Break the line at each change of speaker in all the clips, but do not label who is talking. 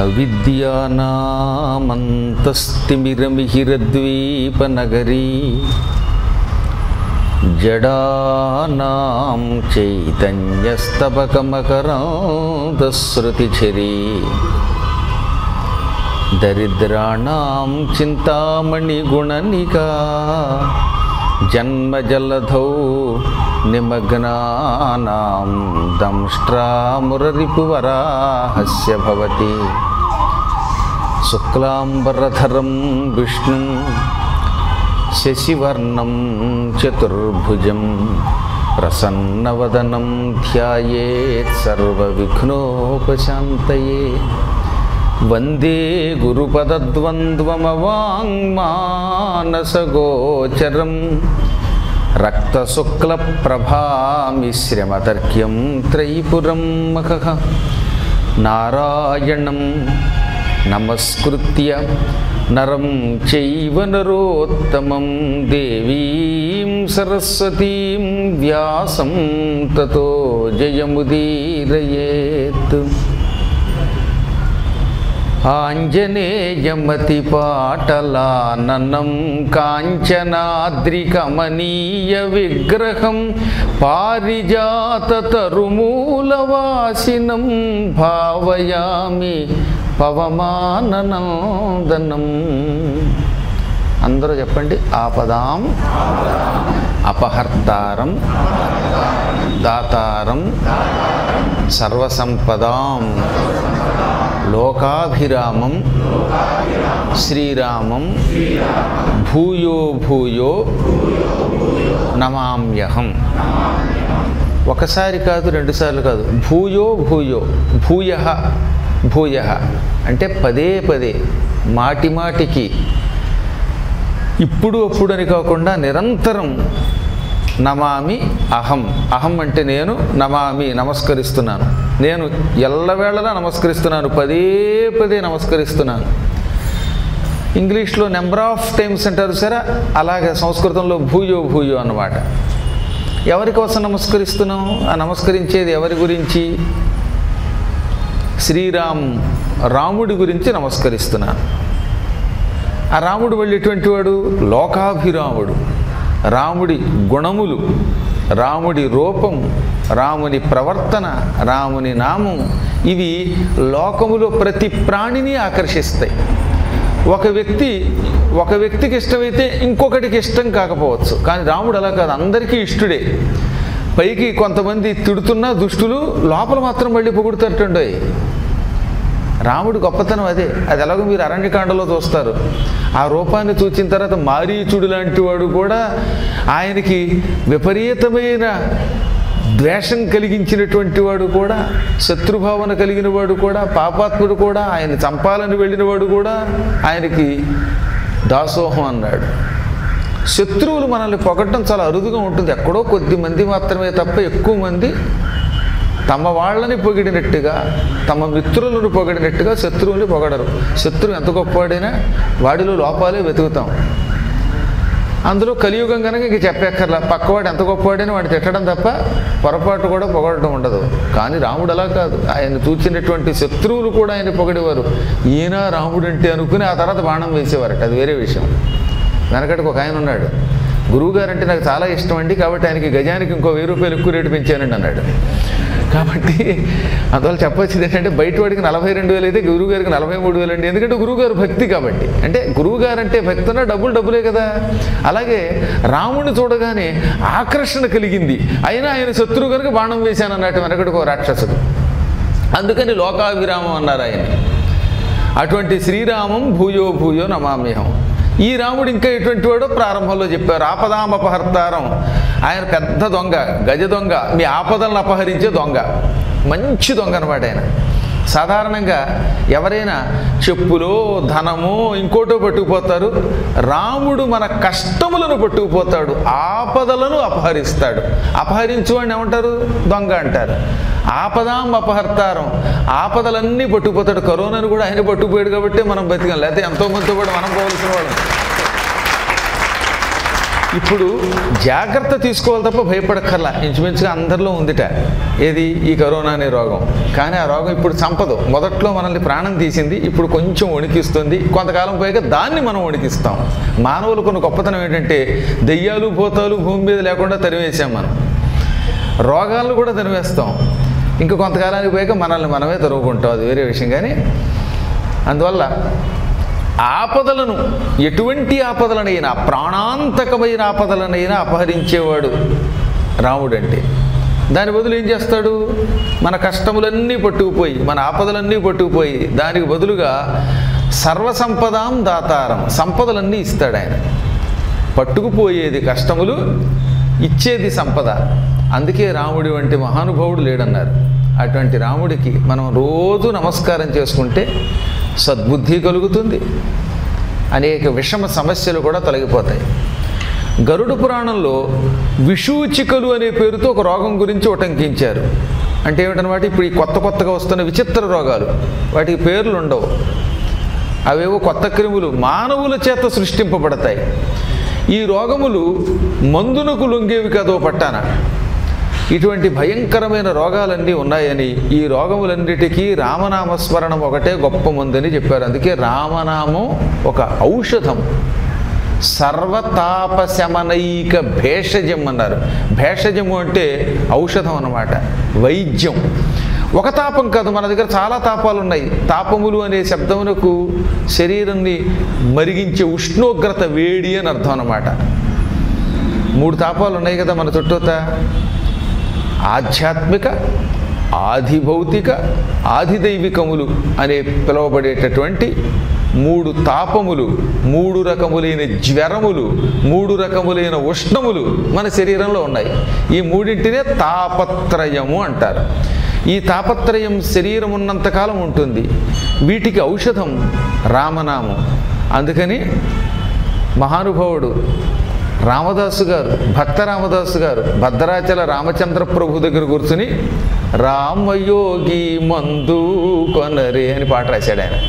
అవిద్యానామంతస్తిమిరమిహిరద్వీపనగరీ జడానాం చైతన్యస్తబకమకరాంతశ్రుతిఝరీ దరిద్రాణం చింతామణిగుణనికా జన్మజలధౌ నిమగ్నానాం దంష్ట్రామురరిపువరాహస్య భవతి శుక్లాంబరధరం విష్ణుం శశివర్ణం చతుర్భుజం ప్రసన్నవదనం ధ్యాయేత్ సర్వవిఘ్నోపశాంతయే వందే గురుపదద్వంద్వమవాङ्మానసగోచరం రక్తశుక్లప్రభామిశ్రమతర్క్యం త్రైపురం మఖః నారాయణం నమస్కృత్య నరం చైవ నరోత్తమం దేవీం సరస్వతీం వ్యాసం తతో జయముదీరయేత్ ఆంజనేయమతిపాటలాననం కాంచనాద్రికమనీయ విగ్రహం పారిజాతతరుమూలవాసినం భావయామి పవమాననందనం అందరూ చెప్పండి ఆపదాం అపహర్తారం దాతారం సర్వసంపదాం లోకాభిరామం శ్రీరామం భూయో భూయో నమామ్యహం ఒకసారి కాదు రెండుసార్లు కాదు భూయో భూయో భూయ భూయ అంటే పదే పదే మాటి మాటికి ఇప్పుడు అప్పుడు అని కాకుండా నిరంతరం నమామి అహం అహం అంటే నేను నమామి నమస్కరిస్తున్నాను నేను ఎల్లవేళలా నమస్కరిస్తున్నాను పదే పదే నమస్కరిస్తున్నాను ఇంగ్లీష్లో నెంబర్ ఆఫ్ టైమ్స్ అంటారు సరే అలాగే సంస్కృతంలో భూయో భూయో అన్నమాట ఎవరి కోసం నమస్కరిస్తున్నాం ఆ నమస్కరించేది ఎవరి గురించి శ్రీరామ్ రాముడి గురించి నమస్కరిస్తున్నాను ఆ రాముడు వెళ్ళేటువంటి వాడు లోకాభిరాముడు రాముడి గుణములు రాముడి రూపం రాముని ప్రవర్తన రాముని నామం ఇవి లోకములో ప్రతి ప్రాణిని ఆకర్షిస్తాయి ఒక వ్యక్తి ఒక వ్యక్తికి ఇష్టమైతే ఇంకొకటికి ఇష్టం కాకపోవచ్చు కానీ రాముడు అలా కాదు అందరికీ ఇష్టుడే పైకి కొంతమంది తిడుతున్నా దుష్టులు లోపల మాత్రం మళ్ళీ పొగుడుతట్టండోయ్ రాముడు గొప్పతనం అదే అది ఎలాగో మీరు అరణ్యకాండలో చూస్తారు ఆ రూపాన్ని చూచిన తర్వాత మారీచుడు లాంటి వాడు కూడా ఆయనకి విపరీతమైన ద్వేషం కలిగించినటువంటి వాడు కూడా శత్రుభావన కలిగిన వాడు కూడా పాపాత్ముడు కూడా ఆయన చంపాలని వెళ్ళిన వాడు కూడా ఆయనకి దాసోహం అన్నాడు శత్రువులు మనల్ని పొగట్టడం చాలా అరుదుగా ఉంటుంది ఎక్కడో కొద్ది మంది మాత్రమే తప్ప ఎక్కువ మంది తమ వాళ్ళని పొగిడినట్టుగా తమ మిత్రులను పొగిడినట్టుగా శత్రువుని పొగడరు శత్రువు ఎంత గొప్పవాడైనా వాడిలో లోపాలే వెతుకుతాం అందులో కలియుగం కనుక ఇంక చెప్పక్కర్లా పక్కవాడు ఎంత గొప్పవాడైనా వాడు తిట్టడం తప్ప పొరపాటు కూడా పొగడటం ఉండదు కానీ రాముడు అలా కాదు ఆయన చూచినటువంటి శత్రువులు కూడా ఆయన పొగిడేవారు ఈయన రాముడు అంటే అనుకుని ఆ తర్వాత బాణం వేసేవారట అది వేరే విషయం వెనకటికి ఒక ఆయన ఉన్నాడు గురువుగారు అంటే నాకు చాలా ఇష్టం అండి కాబట్టి ఆయనకి గజానికి ఇంకో వెయ్యి రూపాయలు ఎక్కువ రేటు పెంచానండి అన్నాడు కాబట్టి అందువల్ల చెప్పొచ్చింది ఏంటంటే బయట వాడికి నలభై రెండు వేలు అయితే గురువు గారికి నలభై మూడు వేలు అండి ఎందుకంటే గురువుగారు భక్తి కాబట్టి అంటే గురువు గారు అంటే భక్తున్నా డబ్బులు డబ్బులే కదా అలాగే రాముడిని చూడగానే ఆకర్షణ కలిగింది అయినా ఆయన శత్రువు కనుక బాణం వేశాను అన్నట్టు వెనకడికి ఒక రాక్షసుడు అందుకని లోకాభిరామం అన్నారు ఆయన అటువంటి శ్రీరామం భూయో భూయో నమామ్యహం ఈ రాముడు ఇంకా ఎటువంటి వాడో ప్రారంభంలో చెప్పారు ఆపదామపహర్తారం ఆయన పెద్ద దొంగ గజ దొంగ మీ ఆపదలను అపహరించే దొంగ మంచి దొంగ అనమాట ఆయన సాధారణంగా ఎవరైనా చెప్పులో ధనమో ఇంకోటో పట్టుకుపోతారు రాముడు మన కష్టములను పట్టుకుపోతాడు ఆపదలను అపహరిస్తాడు అపహరించు అని ఏమంటారు దొంగ అంటారు ఆపదాం అపహర్తారం ఆపదలన్నీ పట్టుకుపోతాడు కరోనాను కూడా ఆయన పట్టుకుపోయాడు కాబట్టి మనం బతికాం లేకపోతే ఎంతో మందితో కూడా మనం పోవలసిన వాళ్ళం ఇప్పుడు జాగ్రత్త తీసుకోవాలి తప్ప భయపడక్కర్లా ఇంచుమించుగా అందరిలో ఉందిట ఏది ఈ కరోనా అనే రోగం కానీ ఆ రోగం ఇప్పుడు చంపదు మొదట్లో మనల్ని ప్రాణం తీసింది ఇప్పుడు కొంచెం వణికిస్తుంది కొంతకాలం పోయాక దాన్ని మనం వణికిస్తాం మానవులు కొన్ని గొప్పతనం ఏంటంటే దెయ్యాలు భూతాలు భూమి మీద లేకుండా తరివేసాం మనం రోగాలను కూడా తరివేస్తాం ఇంకా కొంతకాలానికి పోయాక మనల్ని మనమే తరువుకుంటాం అది వేరే విషయం కానీ అందువల్ల ఆపదలను ఎటువంటి ఆపదలనైనా ప్రాణాంతకమైన ఆపదలనైనా అపహరించేవాడు రాముడు అంటే దాని బదులు ఏం చేస్తాడు మన కష్టములన్నీ పట్టుకుపోయి మన ఆపదలన్నీ పట్టుకుపోయి దానికి బదులుగా సర్వసంపదాం దాతారం సంపదలన్నీ ఇస్తాడు ఆయన పట్టుకుపోయేది కష్టములు ఇచ్చేది సంపద అందుకే రాముడి వంటి మహానుభావుడు లేడన్నారు అటువంటి రాముడికి మనం రోజు నమస్కారం చేసుకుంటే సద్బుద్ధి కలుగుతుంది అనేక విషమ సమస్యలు కూడా తొలగిపోతాయి గరుడ పురాణంలో విషూచికలు అనే పేరుతో ఒక రోగం గురించి ఉటంకించారు అంటే ఏమిటనమాట ఇప్పుడు ఈ కొత్త కొత్తగా వస్తున్న విచిత్ర రోగాలు వాటికి పేర్లు ఉండవు అవేవో కొత్త క్రిములు మానవుల చేత సృష్టింపబడతాయి ఈ రోగములు మందునకు లొంగేవి కదో పట్టాన ఇటువంటి భయంకరమైన రోగాలన్నీ ఉన్నాయని ఈ రోగములన్నిటికీ రామనామస్మరణం ఒకటే గొప్ప మందని చెప్పారు అందుకే రామనామం ఒక ఔషధం సర్వతాపశమనైక భేషజం అన్నారు భేషజము అంటే ఔషధం అన్నమాట వైద్యం ఒక తాపం కాదు మన దగ్గర చాలా తాపాలు ఉన్నాయి తాపములు అనే శబ్దమునకు శరీరాన్ని మరిగించే ఉష్ణోగ్రత వేడి అని అర్థం అన్నమాట మూడు తాపాలు ఉన్నాయి కదా మన చుట్టూత ఆధ్యాత్మిక ఆధిభౌతిక ఆధిదైవికములు అనే పిలువబడేటటువంటి మూడు తాపములు మూడు రకములైన జ్వరములు మూడు రకములైన ఉష్ణములు మన శరీరంలో ఉన్నాయి ఈ మూడింటినే తాపత్రయము అంటారు ఈ తాపత్రయం శరీరం ఉన్నంతకాలం ఉంటుంది వీటికి ఔషధం రామనామం అందుకని మహానుభావుడు రామదాసు గారు భక్త రామదాసు గారు భద్రాచల రామచంద్ర ప్రభు దగ్గర కూర్చుని రామయోగి మందు కొనరే అని పాట రాశాడు ఆయన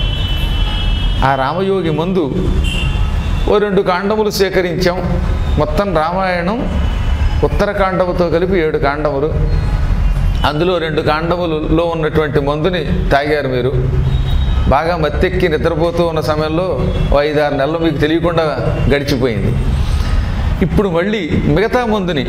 ఆ రామయోగి మందు ఓ రెండు కాండములు సేకరించాం మొత్తం రామాయణం ఉత్తరకాండముతో కలిపి ఏడు కాండములు అందులో రెండు కాండములలో ఉన్నటువంటి మందుని తాగారు మీరు బాగా మత్తెక్కి నిద్రపోతూ ఉన్న సమయంలో ఓ ఐదారు నెలలు మీకు తెలియకుండా గడిచిపోయింది ఇప్పుడు మళ్ళీ మిగతా మందుని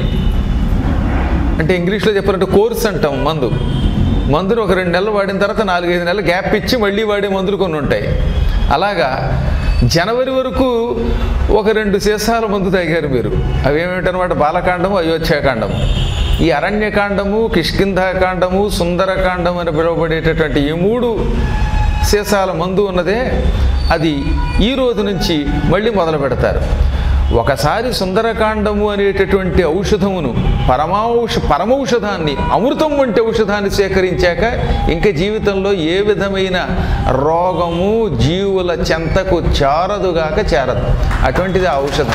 అంటే ఇంగ్లీష్లో చెప్పాలంటే కోర్స్ అంటాం మందు మందుని ఒక రెండు నెలలు వాడిన తర్వాత నాలుగైదు నెలలు గ్యాప్ ఇచ్చి మళ్ళీ వాడే మందులు కొన్ని ఉంటాయి అలాగా జనవరి వరకు ఒక రెండు సీసాల మందు తాగారు మీరు అవి ఏమిటనమాట బాలకాండము అయోధ్యాకాండము ఈ అరణ్యకాండము కిష్కింధాకాండము సుందరకాండం అని పిలువబడేటటువంటి ఈ మూడు సీసాల మందు ఉన్నదే అది ఈ రోజు నుంచి మళ్ళీ మొదలు పెడతారు ఒకసారి సుందరకాండము అనేటటువంటి ఔషధమును పరమౌష పరమౌషధాన్ని అమృతం వంటి ఔషధాన్ని సేకరించాక ఇంకా జీవితంలో ఏ విధమైన రోగము జీవుల చెంతకు చేరదుగాక చేరదు అటువంటిది ఆ ఔషధం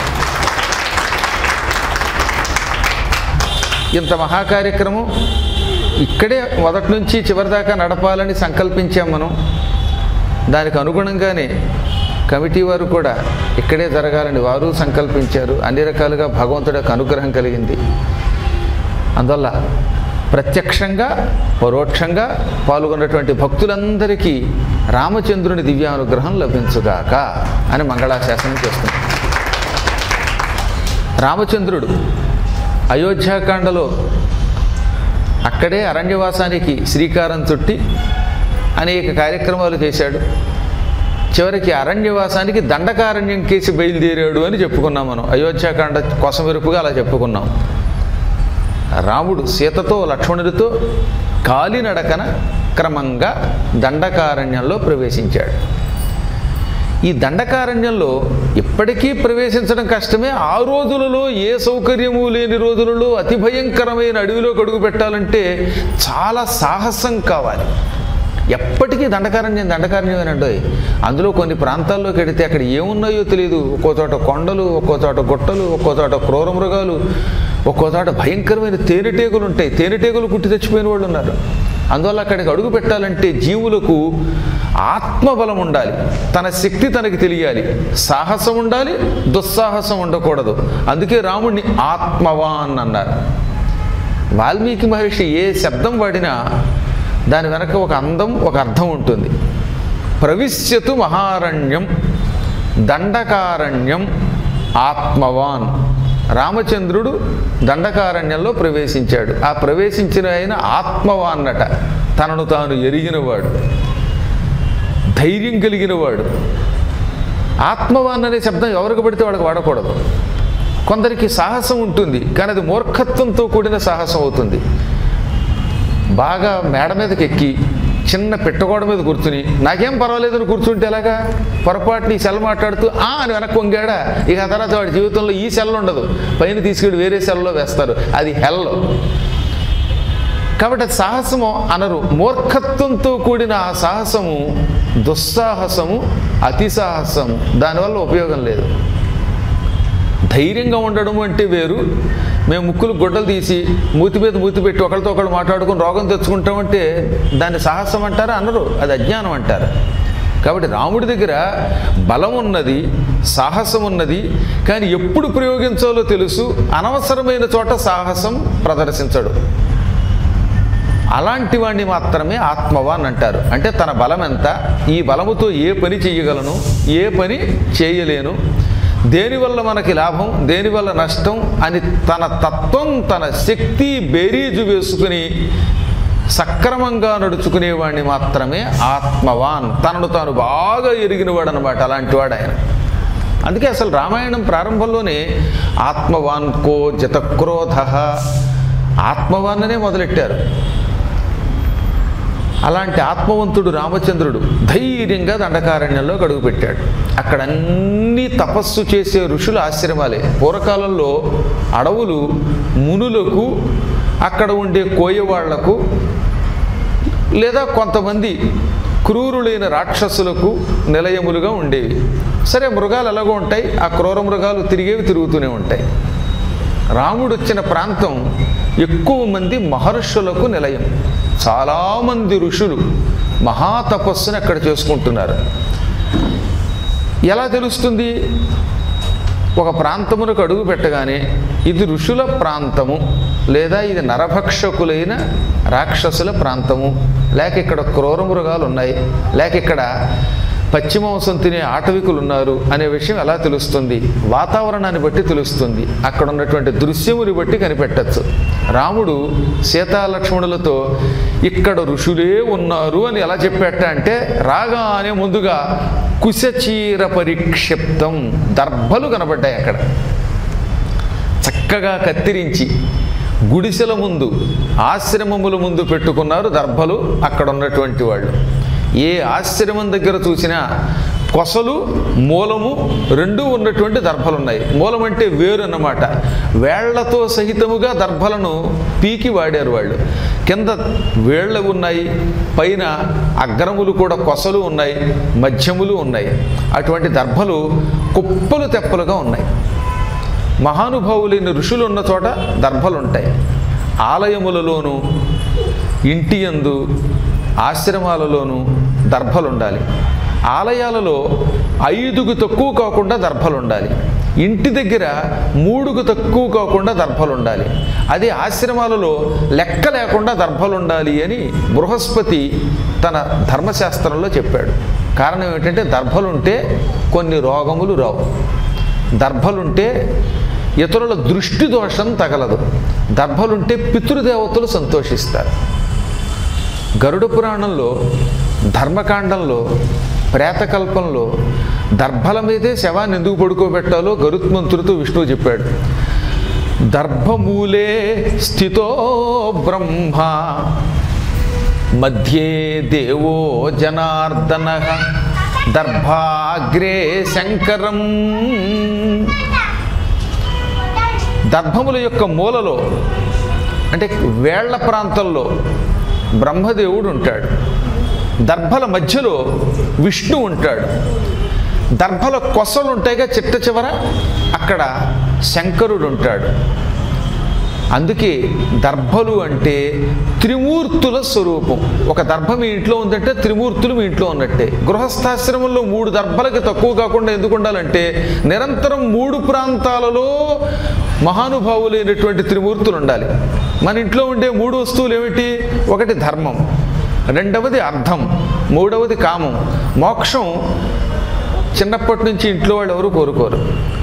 ఇంత మహాకార్యక్రమం ఇక్కడే మొదటి నుంచి చివరి దాకా నడపాలని సంకల్పించాం మనం దానికి అనుగుణంగానే కమిటీ వారు కూడా ఇక్కడే జరగాలని వారు సంకల్పించారు అన్ని రకాలుగా భగవంతుడి యొక్క అనుగ్రహం కలిగింది అందువల్ల ప్రత్యక్షంగా పరోక్షంగా పాల్గొన్నటువంటి భక్తులందరికీ రామచంద్రుని దివ్యానుగ్రహం లభించుగాక అని మంగళాశాసనం చేస్తుంది రామచంద్రుడు అయోధ్యాకాండలో అక్కడే అరణ్యవాసానికి శ్రీకారం చుట్టి అనేక కార్యక్రమాలు చేశాడు చివరికి అరణ్యవాసానికి దండకారణ్యం కేసి బయలుదేరాడు అని చెప్పుకున్నాం మనం అయోధ్యాకాండ కొసమెరుపుగా అలా చెప్పుకున్నాం రాముడు సీతతో లక్ష్మణుడితో కాలినడకన క్రమంగా దండకారణ్యంలో ప్రవేశించాడు ఈ దండకారణ్యంలో ఇప్పటికీ ప్రవేశించడం కష్టమే ఆ రోజులలో ఏ సౌకర్యము లేని రోజులలో అతి భయంకరమైన అడవిలోకి అడుగు పెట్టాలంటే చాలా సాహసం కావాలి ఎప్పటికీ దండకారణ్యం దండకారణ్యమేనండి అందులో కొన్ని ప్రాంతాల్లోకి వెడితే అక్కడ ఏమున్నాయో తెలియదు ఒక్కో చోట కొండలు ఒక్కో చోట గుట్టలు ఒక్కో చోట క్రూర మృగాలు ఒక్కో చోట భయంకరమైన తేనెటీగలు ఉంటాయి తేనెటీగలు కుట్టి తెచ్చిపోయిన వాళ్ళు ఉన్నారు అందువల్ల అక్కడికి అడుగు పెట్టాలంటే జీవులకు ఆత్మబలం ఉండాలి తన శక్తి తనకి తెలియాలి సాహసం ఉండాలి దుస్సాహసం ఉండకూడదు అందుకే రాముడిని ఆత్మవాన్ అన్నారు వాల్మీకి మహర్షి ఏ శబ్దం వాడినా దాని వెనక ఒక అందం ఒక అర్థం ఉంటుంది ప్రవిశ్యతు మహారణ్యం దండకారణ్యం ఆత్మవాన్ రామచంద్రుడు దండకారణ్యంలో ప్రవేశించాడు ఆ ప్రవేశించిన ఆయన ఆత్మవాన్నట తనను తాను ఎరిగినవాడు ధైర్యం కలిగినవాడు ఆత్మవాన్ అనే శబ్దం ఎవరికి పడితే వాడికి వాడకూడదు కొందరికి సాహసం ఉంటుంది కానీ అది మూర్ఖత్వంతో కూడిన సాహసం అవుతుంది బాగా మేడ మీదకి ఎక్కి చిన్న పెట్టగోడ మీద కూర్చుని నాకేం పర్వాలేదని కూర్చుంటే ఎలాగా పొరపాటుని ఈ సెల్ మాట్లాడుతూ ఆ అని వెనక్కి వంగాడా ఇక ఆ తర్వాత వాడి జీవితంలో ఈ సెల్ ఉండదు పైన తీసుకెళ్ళి వేరే సెల్లో వేస్తారు అది హెల్ కాబట్టి అది సాహసము అనరు మూర్ఖత్వంతో కూడిన ఆ సాహసము దుస్సాహసము అతి సాహసము దానివల్ల ఉపయోగం లేదు ధైర్యంగా ఉండడం అంటే వేరు మేము ముక్కులు గుడ్డలు తీసి మూతి మీద మూతి పెట్టి ఒకరితో ఒకళ్ళు మాట్లాడుకుని రోగం తెచ్చుకుంటామంటే దాన్ని సాహసం అంటారా అనరు అది అజ్ఞానం అంటారు కాబట్టి రాముడి దగ్గర బలం ఉన్నది సాహసం ఉన్నది కానీ ఎప్పుడు ప్రయోగించాలో తెలుసు అనవసరమైన చోట సాహసం ప్రదర్శించడు అలాంటి వాడిని మాత్రమే ఆత్మవాన్ అంటారు అంటే తన బలం ఎంత ఈ బలముతో ఏ పని చేయగలను ఏ పని చేయలేను దేనివల్ల మనకి లాభం దేనివల్ల నష్టం అని తన తత్వం తన శక్తి బేరీజు వేసుకుని సక్రమంగా నడుచుకునేవాడిని మాత్రమే ఆత్మవాన్ తనను తాను బాగా ఎరిగినవాడు అనమాట అలాంటి వాడు ఆయన అందుకే అసలు రామాయణం ప్రారంభంలోనే ఆత్మవాన్ కో జతక్రోధ ఆత్మవాన్ అనే మొదలెట్టారు అలాంటి ఆత్మవంతుడు రామచంద్రుడు ధైర్యంగా దండకారణ్యంలో అడుగు పెట్టాడు అక్కడ అన్ని తపస్సు చేసే ఋషుల ఆశ్రమాలే పూర్వకాలంలో అడవులు మునులకు అక్కడ ఉండే కోయవాళ్లకు లేదా కొంతమంది క్రూరులైన రాక్షసులకు నిలయములుగా ఉండేవి సరే మృగాలు ఎలాగో ఉంటాయి ఆ క్రూర మృగాలు తిరిగేవి తిరుగుతూనే ఉంటాయి రాముడు వచ్చిన ప్రాంతం ఎక్కువ మంది మహర్షులకు నిలయం చాలామంది ఋషులు మహాతపస్సుని అక్కడ చేసుకుంటున్నారు ఎలా తెలుస్తుంది ఒక ప్రాంతమునకు అడుగు పెట్టగానే ఇది ఋషుల ప్రాంతము లేదా ఇది నరభక్షకులైన రాక్షసుల ప్రాంతము లేక ఇక్కడ క్రూర మృగాలు ఉన్నాయి లేక ఇక్కడ పశ్చిమాంసం తినే ఆటవికులు ఉన్నారు అనే విషయం ఎలా తెలుస్తుంది వాతావరణాన్ని బట్టి తెలుస్తుంది అక్కడ ఉన్నటువంటి దృశ్యముని బట్టి కనిపెట్టచ్చు రాముడు సీతాలక్ష్మణులతో ఇక్కడ ఋషులే ఉన్నారు అని ఎలా చెప్పేట అంటే రాగానే ముందుగా కుశచీర పరిక్షిప్తం దర్భలు కనబడ్డాయి అక్కడ చక్కగా కత్తిరించి గుడిసెల ముందు ఆశ్రమముల ముందు పెట్టుకున్నారు దర్భలు అక్కడ ఉన్నటువంటి వాళ్ళు ఏ ఆశ్రమం దగ్గర చూసినా కొసలు మూలము రెండూ ఉన్నటువంటి దర్భలు ఉన్నాయి మూలం అంటే వేరు అన్నమాట వేళ్లతో సహితముగా దర్భలను పీకి వాడారు వాళ్ళు కింద వేళ్ళు ఉన్నాయి పైన అగ్రములు కూడా కొసలు ఉన్నాయి మధ్యములు ఉన్నాయి అటువంటి దర్భలు కుప్పలు తెప్పలుగా ఉన్నాయి మహానుభావులైన ఋషులు ఉన్న చోట దర్భలు ఉంటాయి ఆలయములలోనూ ఇంటి యందు ఆశ్రమాలలోనూ దర్భలు ఉండాలి ఆలయాలలో ఐదుకు తక్కువ కాకుండా దర్భలు ఉండాలి ఇంటి దగ్గర మూడుకు తక్కువ కాకుండా దర్భలు ఉండాలి అదే ఆశ్రమాలలో లెక్క లేకుండా దర్భలు ఉండాలి అని బృహస్పతి తన ధర్మశాస్త్రంలో చెప్పాడు కారణం ఏమిటంటే దర్భలుంటే కొన్ని రోగములు రావు దర్భలుంటే ఇతరుల దృష్టి దోషం తగలదు దర్భలుంటే పితృదేవతలు సంతోషిస్తారు గరుడ పురాణంలో ధర్మకాండంలో ప్రేతకల్పంలో దర్భల మీదే శవాన్ని ఎందుకు పడుకోబెట్టాలో గరుత్మంతుడితో విష్ణువు చెప్పాడు దర్భమూలే స్థితో బ్రహ్మ మధ్యే దేవో జనార్దన దర్భాగ్రే శంకరం దర్భముల యొక్క మూలలో అంటే వేళ్ల ప్రాంతంలో బ్రహ్మదేవుడు ఉంటాడు దర్భల మధ్యలో విష్ణు ఉంటాడు దర్భల కొసలు ఉంటాయిగా చిట్ట చివర అక్కడ శంకరుడు ఉంటాడు అందుకే దర్భలు అంటే త్రిమూర్తుల స్వరూపం ఒక దర్భ మీ ఇంట్లో ఉందంటే త్రిమూర్తులు మీ ఇంట్లో ఉన్నట్టే గృహస్థాశ్రమంలో మూడు దర్భలకి తక్కువ కాకుండా ఎందుకు ఉండాలంటే నిరంతరం మూడు ప్రాంతాలలో మహానుభావులైనటువంటి త్రిమూర్తులు ఉండాలి మన ఇంట్లో ఉండే మూడు వస్తువులు ఏమిటి ఒకటి ధర్మం రెండవది అర్థం మూడవది కామం మోక్షం చిన్నప్పటి నుంచి ఇంట్లో వాళ్ళు ఎవరు కోరుకోరు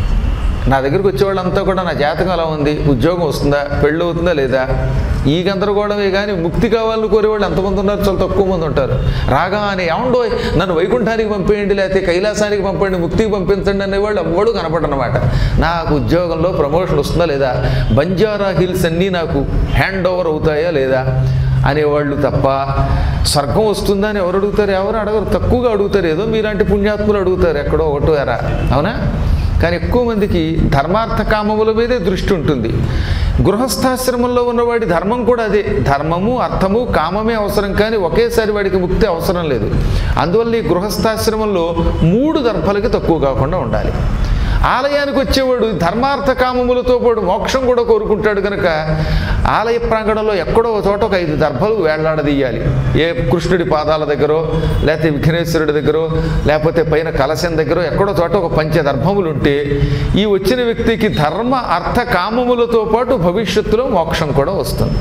నా దగ్గరికి వచ్చేవాళ్ళంతా కూడా నా జాతకం అలా ఉంది ఉద్యోగం వస్తుందా పెళ్ళి అవుతుందా లేదా ఈ గందరగోళమే కానీ ముక్తి కావాలని కోరేవాళ్ళు ఎంతమంది ఉన్నారు చాలా తక్కువ మంది ఉంటారు రాగా అని ఏమండో నన్ను వైకుంఠానికి పంపేయండి లేకపోతే కైలాసానికి పంపండి ముక్తికి పంపించండి అనేవాళ్ళు ఎవ్వడు కనపడనమాట నాకు ఉద్యోగంలో ప్రమోషన్ వస్తుందా లేదా బంజారా హిల్స్ అన్నీ నాకు హ్యాండ్ ఓవర్ అవుతాయా లేదా అనేవాళ్ళు తప్ప స్వర్గం వస్తుందా అని ఎవరు అడుగుతారు ఎవరు అడగరు తక్కువగా అడుగుతారు ఏదో మీలాంటి పుణ్యాత్ములు అడుగుతారు ఎక్కడో ఒకటో ఎరా అవునా కానీ ఎక్కువ మందికి ధర్మార్థ కామముల మీదే దృష్టి ఉంటుంది గృహస్థాశ్రమంలో ఉన్నవాడి ధర్మం కూడా అదే ధర్మము అర్థము కామమే అవసరం కానీ ఒకేసారి వాడికి ముక్తి అవసరం లేదు అందువల్ల ఈ గృహస్థాశ్రమంలో మూడు దర్భలకి తక్కువ కాకుండా ఉండాలి ఆలయానికి వచ్చేవాడు ధర్మార్థ కామములతో పాటు మోక్షం కూడా కోరుకుంటాడు కనుక ఆలయ ప్రాంగణంలో ఎక్కడో ఒక చోట ఒక ఐదు దర్భలు వేళ్లాడదీయాలి ఏ కృష్ణుడి పాదాల దగ్గరో లేకపోతే విఘ్నేశ్వరుడి దగ్గరో లేకపోతే పైన కలశం దగ్గర ఎక్కడో చోట ఒక పంచదర్భములు ఉంటే ఈ వచ్చిన వ్యక్తికి ధర్మ అర్థ కామములతో పాటు భవిష్యత్తులో మోక్షం కూడా వస్తుంది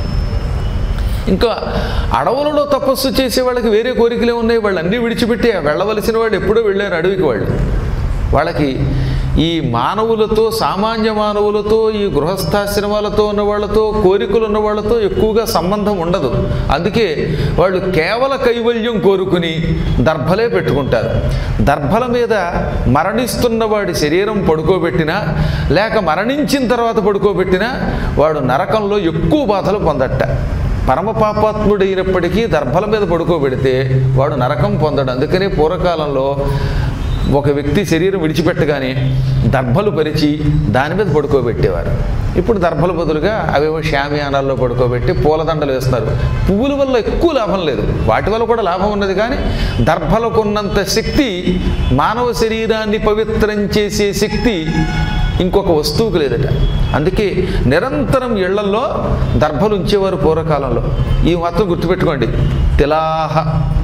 ఇంకా అడవులలో తపస్సు చేసే వాళ్ళకి వేరే కోరికలే ఉన్నాయి వాళ్ళు అన్నీ విడిచిపెట్టి వెళ్ళవలసిన వాళ్ళు ఎప్పుడో వెళ్ళారు అడవికి వాళ్ళు వాళ్ళకి ఈ మానవులతో సామాన్య మానవులతో ఈ గృహస్థాశ్రమాలతో ఉన్న వాళ్ళతో కోరికలు ఉన్న వాళ్ళతో ఎక్కువగా సంబంధం ఉండదు అందుకే వాళ్ళు కేవల కైవల్యం కోరుకుని దర్భలే పెట్టుకుంటారు దర్భల మీద మరణిస్తున్న వాడి శరీరం పడుకోబెట్టినా లేక మరణించిన తర్వాత పడుకోబెట్టినా వాడు నరకంలో ఎక్కువ బాధలు పొందట పరమ పాపాత్ముడైనప్పటికీ దర్భల మీద పడుకోబెడితే వాడు నరకం పొందడు అందుకనే పూర్వకాలంలో ఒక వ్యక్తి శరీరం విడిచిపెట్టగానే దర్భలు పరిచి దాని మీద పడుకోబెట్టేవారు ఇప్పుడు దర్భల బదులుగా అవేమో షామియానాల్లో పడుకోబెట్టి పూలదండలు వేస్తున్నారు పువ్వుల వల్ల ఎక్కువ లాభం లేదు వాటి వల్ల కూడా లాభం ఉన్నది కానీ దర్భలకున్నంత శక్తి మానవ శరీరాన్ని పవిత్రం చేసే శక్తి ఇంకొక వస్తువుకు లేదట అందుకే నిరంతరం ఇళ్లల్లో దర్భలు ఉంచేవారు పూర్వకాలంలో ఈ మాత్రం గుర్తుపెట్టుకోండి తిలాహ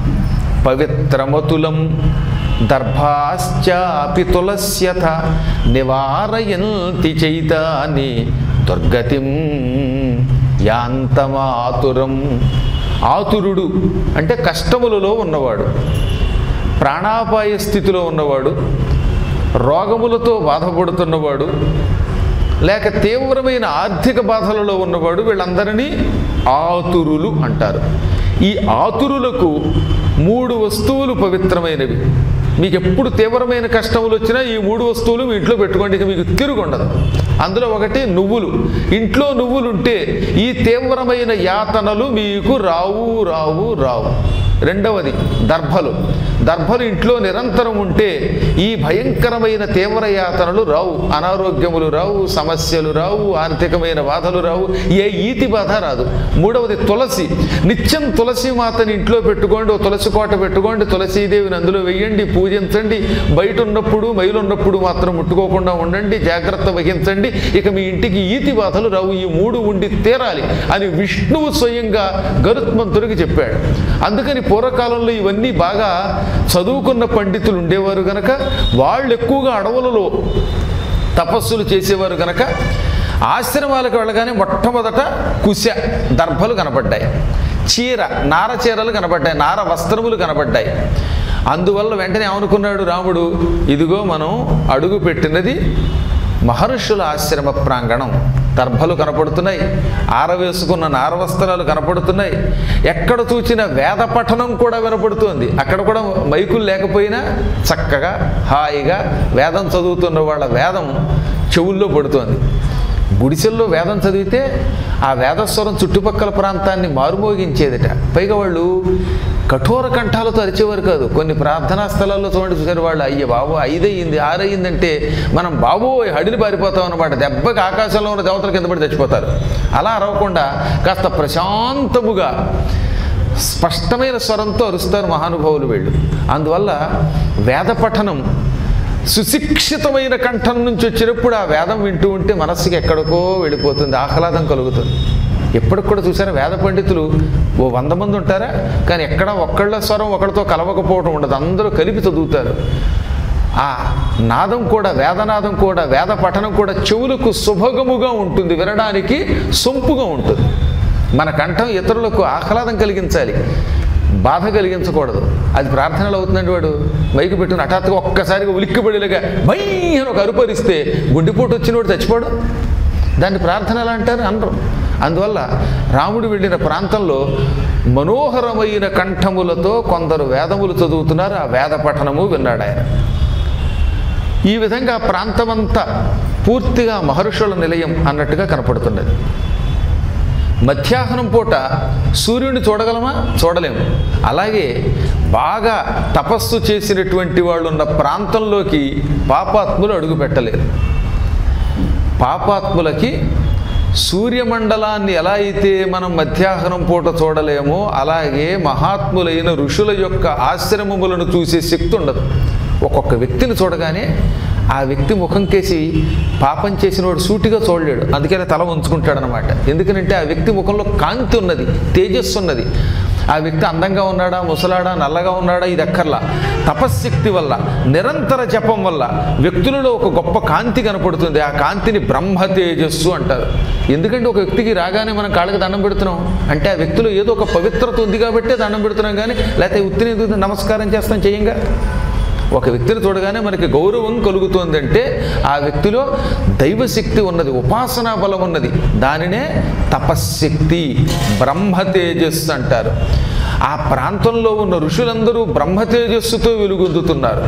పవిత్రమతులం దర్భాశ్చాపి తులస్యథ నివారయంతి చైతాని దుర్గతిం యాంతమాతురం ఆతురుడు అంటే కష్టములలో ఉన్నవాడు ప్రాణాపాయ స్థితిలో ఉన్నవాడు రోగములతో బాధపడుతున్నవాడు లేక తీవ్రమైన ఆర్థిక బాధలలో ఉన్నవాడు వీళ్ళందరినీ ఆతురులు అంటారు ఈ ఆతురులకు మూడు వస్తువులు పవిత్రమైనవి మీకు ఎప్పుడు తీవ్రమైన కష్టములు వచ్చినా ఈ మూడు వస్తువులు మీ ఇంట్లో పెట్టుకోండి ఇక మీకు తిరుగుండదు అందులో ఒకటి నువ్వులు ఇంట్లో నువ్వులుంటే ఈ తీవ్రమైన యాతనలు మీకు రావు రావు రావు రెండవది దర్భలు దర్భలు ఇంట్లో నిరంతరం ఉంటే ఈ భయంకరమైన తీవ్ర యాతనలు రావు అనారోగ్యములు రావు సమస్యలు రావు ఆర్థికమైన బాధలు రావు ఏ ఈతి బాధ రాదు మూడవది తులసి నిత్యం తులసి మాతని ఇంట్లో పెట్టుకోండి ఓ తులసి కోట పెట్టుకోండి తులసీదేవిని అందులో వెయ్యండి పూజించండి బయట ఉన్నప్పుడు మైలు ఉన్నప్పుడు మాత్రం ముట్టుకోకుండా ఉండండి జాగ్రత్త వహించండి ఇక మీ ఇంటికి ఈతి బాధలు రావు ఈ మూడు ఉండి తీరాలి అని విష్ణువు స్వయంగా గరుత్మంతుడికి చెప్పాడు అందుకని పూర్వకాలంలో ఇవన్నీ బాగా చదువుకున్న పండితులు ఉండేవారు గనక వాళ్ళు ఎక్కువగా అడవులలో తపస్సులు చేసేవారు గనక ఆశ్రమాలకు వెళ్ళగానే మొట్టమొదట కుశ దర్భలు కనపడ్డాయి చీర నార చీరలు కనపడ్డాయి నార వస్త్రములు కనపడ్డాయి అందువల్ల వెంటనే ఏమనుకున్నాడు రాముడు ఇదిగో మనం అడుగు పెట్టినది మహర్షుల ఆశ్రమ ప్రాంగణం దర్భలు కనపడుతున్నాయి ఆరవేసుకున్న నారవస్త్రాలు కనపడుతున్నాయి ఎక్కడ చూచిన వేద పఠనం కూడా వినపడుతోంది అక్కడ కూడా మైకులు లేకపోయినా చక్కగా హాయిగా వేదం చదువుతున్న వాళ్ళ వేదం చెవుల్లో పడుతోంది గుడిసెల్లో వేదం చదివితే ఆ వేదస్వరం చుట్టుపక్కల ప్రాంతాన్ని మారుమోగించేదట పైగా వాళ్ళు కఠోర కంఠాలతో అరిచేవారు కాదు కొన్ని ప్రార్థనా స్థలాల్లో చూడండి చూసారు వాళ్ళు అయ్య బాబు ఐదయ్యింది ఆరయ్యిందంటే మనం బాబు హడిని పారిపోతాం అనమాట దెబ్బకి ఆకాశంలో ఉన్న దేవతల కింద పడి చచ్చిపోతారు అలా అరవకుండా కాస్త ప్రశాంతముగా స్పష్టమైన స్వరంతో అరుస్తారు మహానుభావులు వీళ్ళు అందువల్ల వేద పఠనం సుశిక్షితమైన కంఠం నుంచి వచ్చినప్పుడు ఆ వేదం వింటూ ఉంటే మనస్సుకి ఎక్కడికో వెళ్ళిపోతుంది ఆహ్లాదం కలుగుతుంది ఎప్పటికి కూడా చూసారా వేద పండితులు ఓ వంద మంది ఉంటారా కానీ ఎక్కడ ఒక్కళ్ళ స్వరం ఒకళ్ళతో కలవకపోవడం ఉండదు అందరూ కలిపి చదువుతారు ఆ నాదం కూడా వేదనాదం కూడా వేద పఠనం కూడా చెవులకు శుభగముగా ఉంటుంది వినడానికి సొంపుగా ఉంటుంది మన కంఠం ఇతరులకు ఆహ్లాదం కలిగించాలి బాధ కలిగించకూడదు అది ప్రార్థనలు అవుతుందండి వాడు మైకు పెట్టుకుని హఠాత్తుగా ఒక్కసారిగా ఉలిక్కిపడిలాగా బై అని ఒక అరుపరిస్తే గుండెపోటు వచ్చిన వాడు చచ్చిపోడు దాన్ని ప్రార్థనలు అంటారు అనరు అందువల్ల రాముడు వెళ్ళిన ప్రాంతంలో మనోహరమైన కంఠములతో కొందరు వేదములు చదువుతున్నారు ఆ వేద పఠనము విన్నాడు ఆయన ఈ విధంగా ఆ ప్రాంతమంతా పూర్తిగా మహర్షుల నిలయం అన్నట్టుగా కనపడుతున్నది మధ్యాహ్నం పూట సూర్యుడిని చూడగలమా చూడలేము అలాగే బాగా తపస్సు చేసినటువంటి వాళ్ళు ఉన్న ప్రాంతంలోకి పాపాత్ములు అడుగు పెట్టలేరు పాపాత్ములకి సూర్యమండలాన్ని ఎలా అయితే మనం మధ్యాహ్నం పూట చూడలేమో అలాగే మహాత్ములైన ఋషుల యొక్క ఆశ్రమములను చూసే శక్తి ఉండదు ఒక్కొక్క వ్యక్తిని చూడగానే ఆ వ్యక్తి ముఖం కేసి పాపం చేసినవాడు సూటిగా చూడలేడు అందుకనే తల ఉంచుకుంటాడు అనమాట ఎందుకనంటే ఆ వ్యక్తి ముఖంలో కాంతి ఉన్నది తేజస్సు ఉన్నది ఆ వ్యక్తి అందంగా ఉన్నాడా ముసలాడా నల్లగా ఉన్నాడా ఇది అక్కర్లా తపశ్శక్తి వల్ల నిరంతర జపం వల్ల వ్యక్తులలో ఒక గొప్ప కాంతి కనపడుతుంది ఆ కాంతిని బ్రహ్మ తేజస్సు అంటారు ఎందుకంటే ఒక వ్యక్తికి రాగానే మనం కాళ్ళకి దండం పెడుతున్నాం అంటే ఆ వ్యక్తిలో ఏదో ఒక పవిత్రత ఉంది కాబట్టి దండం పెడుతున్నాం కానీ లేకపోతే ఉత్తిని ఎందుకు నమస్కారం చేస్తాం చేయంగా ఒక వ్యక్తిని చూడగానే మనకి గౌరవం కలుగుతోందంటే ఆ వ్యక్తిలో దైవశక్తి ఉన్నది ఉపాసనా బలం ఉన్నది దానినే తపశ్శక్తి బ్రహ్మ తేజస్సు అంటారు ఆ ప్రాంతంలో ఉన్న ఋషులందరూ బ్రహ్మ తేజస్సుతో వెలుగొందుతున్నారు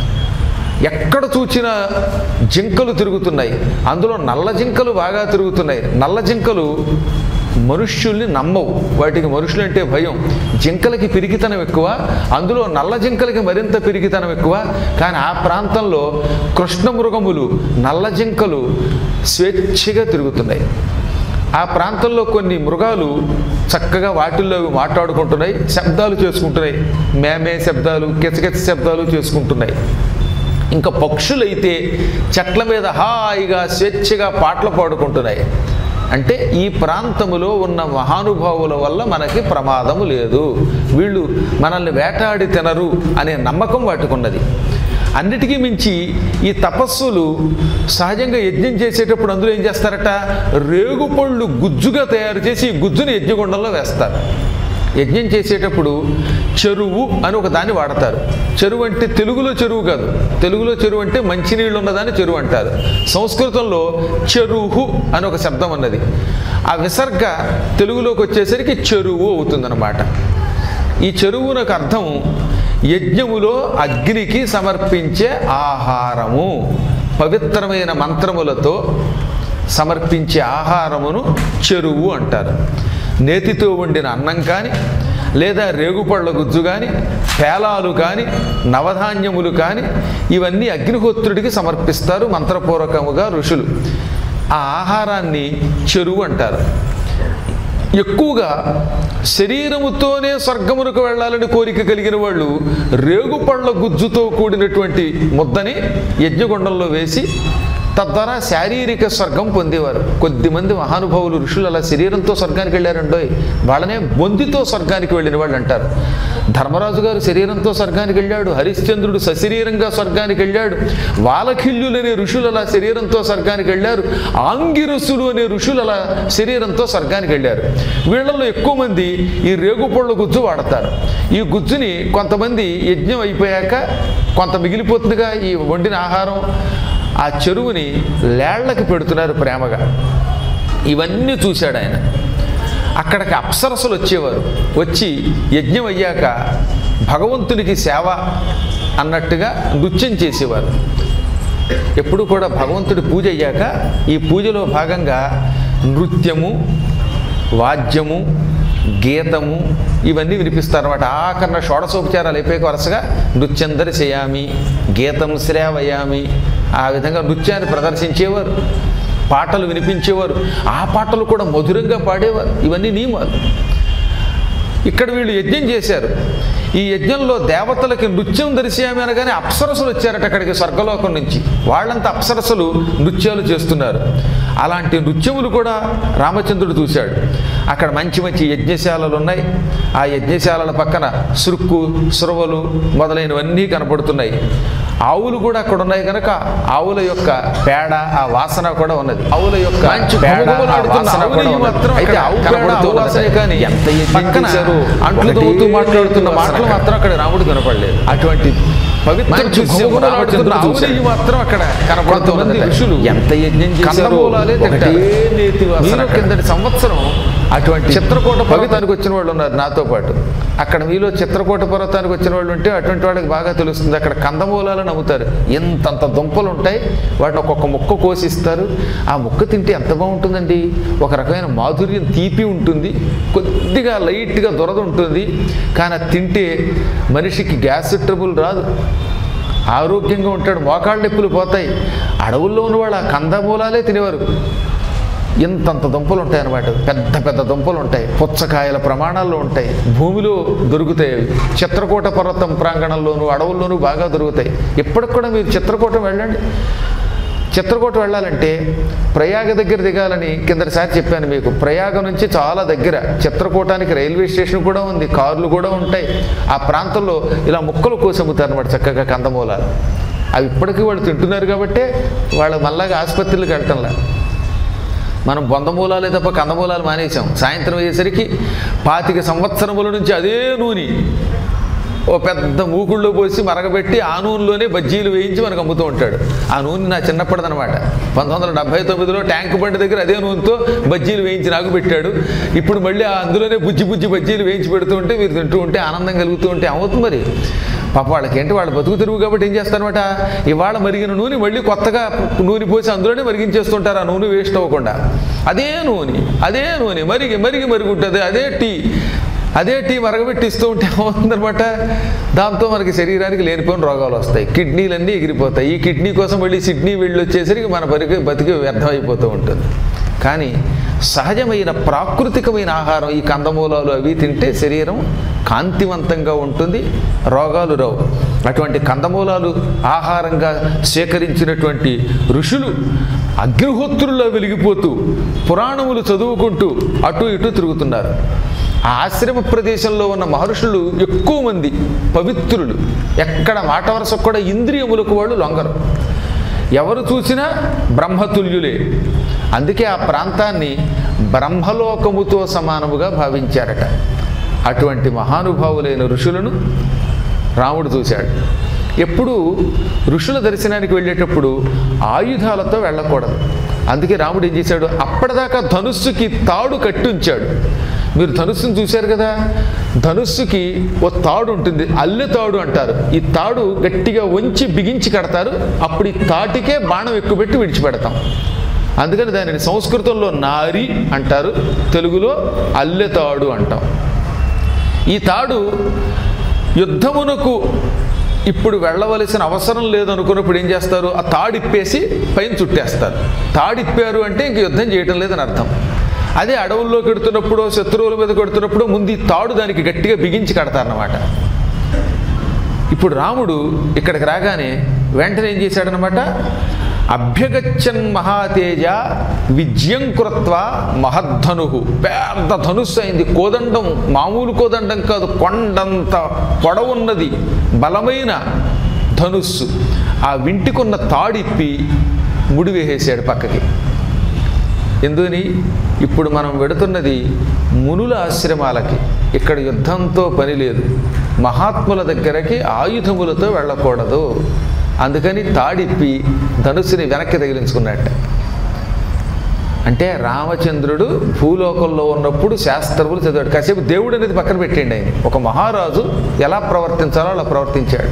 ఎక్కడ చూచినా జింకలు తిరుగుతున్నాయి అందులో నల్ల జింకలు బాగా తిరుగుతున్నాయి నల్ల జింకలు మనుష్యుల్ని నమ్మవు వాటికి మనుషులు అంటే భయం జింకలకి పిరికితనం ఎక్కువ అందులో నల్ల జింకలకి మరింత పిరికితనం ఎక్కువ కానీ ఆ ప్రాంతంలో కృష్ణ మృగములు నల్ల జింకలు స్వేచ్ఛగా తిరుగుతున్నాయి ఆ ప్రాంతంలో కొన్ని మృగాలు చక్కగా వాటిల్లో అవి మాట్లాడుకుంటున్నాయి శబ్దాలు చేసుకుంటున్నాయి మేమే శబ్దాలు కిచకిచ శబ్దాలు చేసుకుంటున్నాయి ఇంకా పక్షులైతే చెట్ల మీద హాయిగా స్వేచ్ఛగా పాటలు పాడుకుంటున్నాయి అంటే ఈ ప్రాంతములో ఉన్న మహానుభావుల వల్ల మనకి ప్రమాదము లేదు వీళ్ళు మనల్ని వేటాడి తినరు అనే నమ్మకం వాటికున్నది అన్నిటికీ మించి ఈ తపస్సులు సహజంగా యజ్ఞం చేసేటప్పుడు అందులో ఏం చేస్తారట రేగుపళ్ళు గుజ్జుగా తయారు చేసి ఈ గుజ్జుని యజ్ఞగుండంలో వేస్తారు యజ్ఞం చేసేటప్పుడు చెరువు అని ఒక దాన్ని వాడతారు చెరువు అంటే తెలుగులో చెరువు కాదు తెలుగులో చెరువు అంటే మంచినీళ్ళు ఉన్నదాన్ని చెరువు అంటారు సంస్కృతంలో చెరువు అని ఒక శబ్దం ఉన్నది ఆ విసర్గ తెలుగులోకి వచ్చేసరికి చెరువు అవుతుందన్నమాట ఈ చెరువునకు అర్థం యజ్ఞములో అగ్నికి సమర్పించే ఆహారము పవిత్రమైన మంత్రములతో సమర్పించే ఆహారమును చెరువు అంటారు నేతితో వండిన అన్నం కానీ లేదా రేగుపళ్ళ గుజ్జు కానీ పేలాలు కానీ నవధాన్యములు కానీ ఇవన్నీ అగ్నిహోత్రుడికి సమర్పిస్తారు మంత్రపూర్వకముగా ఋషులు ఆ ఆహారాన్ని చెరువు అంటారు ఎక్కువగా శరీరముతోనే స్వర్గమునకు వెళ్ళాలని కోరిక కలిగిన వాళ్ళు రేగుపళ్ళ గుజ్జుతో కూడినటువంటి ముద్దని యజ్ఞగుండంలో వేసి తద్వారా శారీరక స్వర్గం పొందేవారు కొద్దిమంది మహానుభావులు ఋషులు అలా శరీరంతో స్వర్గానికి వెళ్ళారండోయ్ వాళ్ళనే బొందితో స్వర్గానికి వెళ్ళిన వాళ్ళు అంటారు ధర్మరాజు గారు శరీరంతో స్వర్గానికి వెళ్ళాడు హరిశ్చంద్రుడు సశరీరంగా స్వర్గానికి వెళ్ళాడు వాలఖిల్యులు అనే ఋషులు అలా శరీరంతో స్వర్గానికి వెళ్ళారు ఆంగిరసులు అనే ఋషులు అలా శరీరంతో స్వర్గానికి వెళ్ళారు వీళ్ళల్లో ఎక్కువ మంది ఈ రేగుపళ్ళ గుజ్జు వాడతారు ఈ గుజ్జుని కొంతమంది యజ్ఞం అయిపోయాక కొంత మిగిలిపోతుందిగా ఈ వండిన ఆహారం ఆ చెరువుని లేళ్లకి పెడుతున్నారు ప్రేమగా ఇవన్నీ చూశాడు ఆయన అక్కడికి అప్సరసలు వచ్చేవారు వచ్చి యజ్ఞం అయ్యాక భగవంతునికి సేవ అన్నట్టుగా నృత్యం చేసేవారు ఎప్పుడు కూడా భగవంతుడి పూజ అయ్యాక ఈ పూజలో భాగంగా నృత్యము వాద్యము గీతము ఇవన్నీ వినిపిస్తారన్నమాట ఆఖరణ షోడశోపచారాలు అయిపోయాక వరుసగా నృత్యం దర్శయామి గీతం శ్రావయామి ఆ విధంగా నృత్యాన్ని ప్రదర్శించేవారు పాటలు వినిపించేవారు ఆ పాటలు కూడా మధురంగా పాడేవారు ఇవన్నీ నియమాలు ఇక్కడ వీళ్ళు యజ్ఞం చేశారు ఈ యజ్ఞంలో దేవతలకి నృత్యం దర్శయామి అనగానే అప్సరసలు వచ్చారట అక్కడికి స్వర్గలోకం నుంచి వాళ్ళంతా అప్సరసలు నృత్యాలు చేస్తున్నారు అలాంటి నృత్యములు కూడా రామచంద్రుడు చూశాడు అక్కడ మంచి మంచి యజ్ఞశాలలు ఉన్నాయి ఆ యజ్ఞశాలల పక్కన సురుక్కు సురవలు మొదలైనవన్నీ కనపడుతున్నాయి ఆవులు కూడా అక్కడ ఉన్నాయి కనుక ఆవుల యొక్క పేడ ఆ వాసన కూడా ఉన్నది ఆవుల యొక్క
మంచి
పేడ, ఆ
గుమగుమలాడుతున్న
వాసన
ఆవు
కూడా
నెయ్యి
ఉన్నది.
మాత్రం
అయితే
అక్కడ
ఆవు పేడ,
కనపడుతూ
ఆవు వాసనే
ఉన్నది.
కానీ
ఎంత యజ్ఞం
పక్కన
చేశారు?
అంట్లు
ఒకటే
తవ్వుతూ మాట్లాడుతున్న
వాసన
మాటలు
అక్కడ.
మాత్రం అక్కడ రాముడు కనపడలేదు అటువంటి పవిత్ర
మంచి
దృశ్యం
గుమగుమలాడుతున్న
రామచంద్రుడు
ఆవు
చూశాడు.
నెయ్యి
మాత్రం అక్కడ
కనపడుతూ
కొంతమంది
ఉన్నదట.
ఋషులు
ఎంత యజ్ఞం చేశారు?
కందమూలాలే
ఒకటే
తింటారు.
నేతి వాసన
మీలో
అక్కడ.
కిందటి సంవత్సరం అటువంటి చిత్రకూట పర్వతానికి వచ్చిన వాళ్ళు ఉన్నారు నాతో పాటు అక్కడ మీలో చిత్రకూట పర్వతానికి వచ్చిన వాళ్ళు ఉంటే అటువంటి వాళ్ళకి బాగా తెలుస్తుంది అక్కడ కందమూలాలను అమ్ముతారు ఎంతంత దుంపలు ఉంటాయి వాటిని ఒక్కొక్క ముక్క కోసిస్తారు ఆ ముక్క తింటే ఎంత బాగుంటుందండి ఒక రకమైన మాధుర్యం తీపి ఉంటుంది కొద్దిగా లైట్గా దొరద ఉంటుంది కానీ అది తింటే మనిషికి గ్యాస్ ట్రబుల్ రాదు ఆరోగ్యంగా ఉంటాడు మోకాళ్ళ నొప్పులు పోతాయి అడవుల్లో ఉన్న వాళ్ళు ఆ కందమూలాలే తినేవారు ఇంతంత దుంపలు ఉంటాయి అన్నమాట పెద్ద పెద్ద దుంపలు ఉంటాయి పుచ్చకాయల ప్రమాణాల్లో ఉంటాయి భూమిలో దొరుకుతాయి అవి చిత్రకూట పర్వతం ప్రాంగణంలోనూ అడవుల్లోనూ బాగా దొరుకుతాయి ఇప్పటికి కూడా మీరు చిత్రకూటం వెళ్ళండి చిత్రకూట వెళ్ళాలంటే ప్రయాగ దగ్గర దిగాలని కిందటిసారి చెప్పాను మీకు ప్రయాగ నుంచి చాలా దగ్గర చిత్రకూటానికి రైల్వే స్టేషన్ కూడా ఉంది కార్లు కూడా ఉంటాయి ఆ ప్రాంతంలో ఇలా ముక్కలు కోసి అమ్ముతారు అనమాట చక్కగా కందమూలాలు అవి ఇప్పటికీ వాళ్ళు తింటున్నారు కాబట్టే వాళ్ళు మళ్ళాగా ఆసుపత్రులకు వెళ్ళటంలా మనం బొందమూలాలే తప్ప కందమూలాలు మానేసాం సాయంత్రం అయ్యేసరికి పాతిక సంవత్సరముల నుంచి అదే నూనె ఓ పెద్ద మూకుళ్ళో పోసి మరగబెట్టి ఆ నూనెలోనే బజ్జీలు వేయించి మనకు అమ్ముతూ ఉంటాడు ఆ నూనె నా చిన్నప్పటిదనమాట పంతొమ్మిది వందల డెబ్బై తొమ్మిదిలో ట్యాంక్ బండి దగ్గర అదే నూనెతో బజ్జీలు వేయించి నాకు పెట్టాడు ఇప్పుడు మళ్ళీ ఆ అందులోనే బుజ్జి బుజ్జి బజ్జీలు వేయించి పెడుతూ ఉంటే మీరు తింటూ ఉంటే ఆనందం కలుగుతూ ఉంటే అవుతుంది మరి పాప వాళ్ళకి ఏంటి వాళ్ళు బతుకు తిరుగు కాబట్టి ఏం చేస్తారనమాట ఇవాళ మరిగిన నూనె మళ్ళీ కొత్తగా నూనె పోసి అందులోనే మరిగించేస్తుంటారు ఆ నూనె వేస్ట్ అవ్వకుండా అదే నూనె అదే నూనె మరిగి మరిగి మరుగుంటుంది అదే టీ అదే టీ మరగబెట్టి ఇస్తూ ఉంటే ఏమవుతుందనమాట దాంతో మనకి శరీరానికి లేనిపోయిన రోగాలు వస్తాయి కిడ్నీలన్నీ ఎగిరిపోతాయి ఈ కిడ్నీ కోసం మళ్ళీ సిడ్నీ వెళ్ళి వచ్చేసరికి మన బతికి బతికి వ్యర్థమైపోతూ ఉంటుంది కానీ సహజమైన ప్రాకృతికమైన ఆహారం ఈ కందమూలాలు అవి తింటే శరీరం కాంతివంతంగా ఉంటుంది రోగాలు రావు అటువంటి కందమూలాలు ఆహారంగా సేకరించినటువంటి ఋషులు అగ్నిహోత్రుల్లో వెలిగిపోతూ పురాణములు చదువుకుంటూ అటు ఇటు తిరుగుతున్నారు ఆ ఆశ్రమ ప్రదేశంలో ఉన్న మహర్షులు ఎక్కువ మంది పవిత్రులు ఎక్కడ మాట వరుసకు కూడా ఇంద్రియములకు వాళ్ళు లొంగరు ఎవరు చూసినా బ్రహ్మతుల్యులే అందుకే ఆ ప్రాంతాన్ని బ్రహ్మలోకముతో సమానముగా భావించారట అటువంటి మహానుభావులైన ఋషులను రాముడు చూశాడు ఎప్పుడు ఋషుల దర్శనానికి వెళ్ళేటప్పుడు ఆయుధాలతో వెళ్ళకూడదు అందుకే రాముడు ఏం చేశాడు అప్పటిదాకా ధనుస్సుకి తాడు కట్టి ఉంచాడు మీరు ధనుస్సును చూశారు కదా ధనుస్సుకి ఓ తాడు ఉంటుంది అల్లె తాడు అంటారు ఈ తాడు గట్టిగా వంచి బిగించి కడతారు అప్పుడు ఈ తాటికే బాణం ఎక్కుపెట్టి విడిచిపెడతాం అందుకని దానిని సంస్కృతంలో నారి అంటారు తెలుగులో అల్లె తాడు అంటాం ఈ తాడు యుద్ధమునకు ఇప్పుడు వెళ్ళవలసిన అవసరం లేదనుకున్నప్పుడు ఏం చేస్తారు ఆ తాడిప్పేసి పైన చుట్టేస్తారు తాడిప్పారు అంటే ఇంక యుద్ధం చేయటం లేదని అర్థం అదే అడవుల్లో కడుతున్నప్పుడు శత్రువుల మీద కొడుతున్నప్పుడు ముందు ఈ తాడు దానికి గట్టిగా బిగించి కడతారన్నమాట ఇప్పుడు రాముడు ఇక్కడికి రాగానే వెంటనే ఏం చేశాడనమాట అభ్యగచ్చన్ మహాతేజ విజయం కృత్వ మహద్ధను పెద్ద ధనుస్సు అయింది కోదండం మామూలు కోదండం కాదు కొండంత పొడవున్నది బలమైన ధనుస్సు ఆ వింటికున్న తాడిప్పి ముడి వేసేసాడు పక్కకి ఎందుని ఇప్పుడు మనం వెడుతున్నది మునుల ఆశ్రమాలకి ఇక్కడ యుద్ధంతో పని లేదు మహాత్ముల దగ్గరకి ఆయుధములతో వెళ్ళకూడదు అందుకని తాడిప్పి ధనుస్సుని వెనక్కి తగిలించుకున్నట్ట అంటే రామచంద్రుడు భూలోకంలో ఉన్నప్పుడు శాస్త్రములు చదివాడు కాసేపు దేవుడు అనేది పక్కన పెట్టండి ఆయన ఒక మహారాజు ఎలా ప్రవర్తించాలో అలా ప్రవర్తించాడు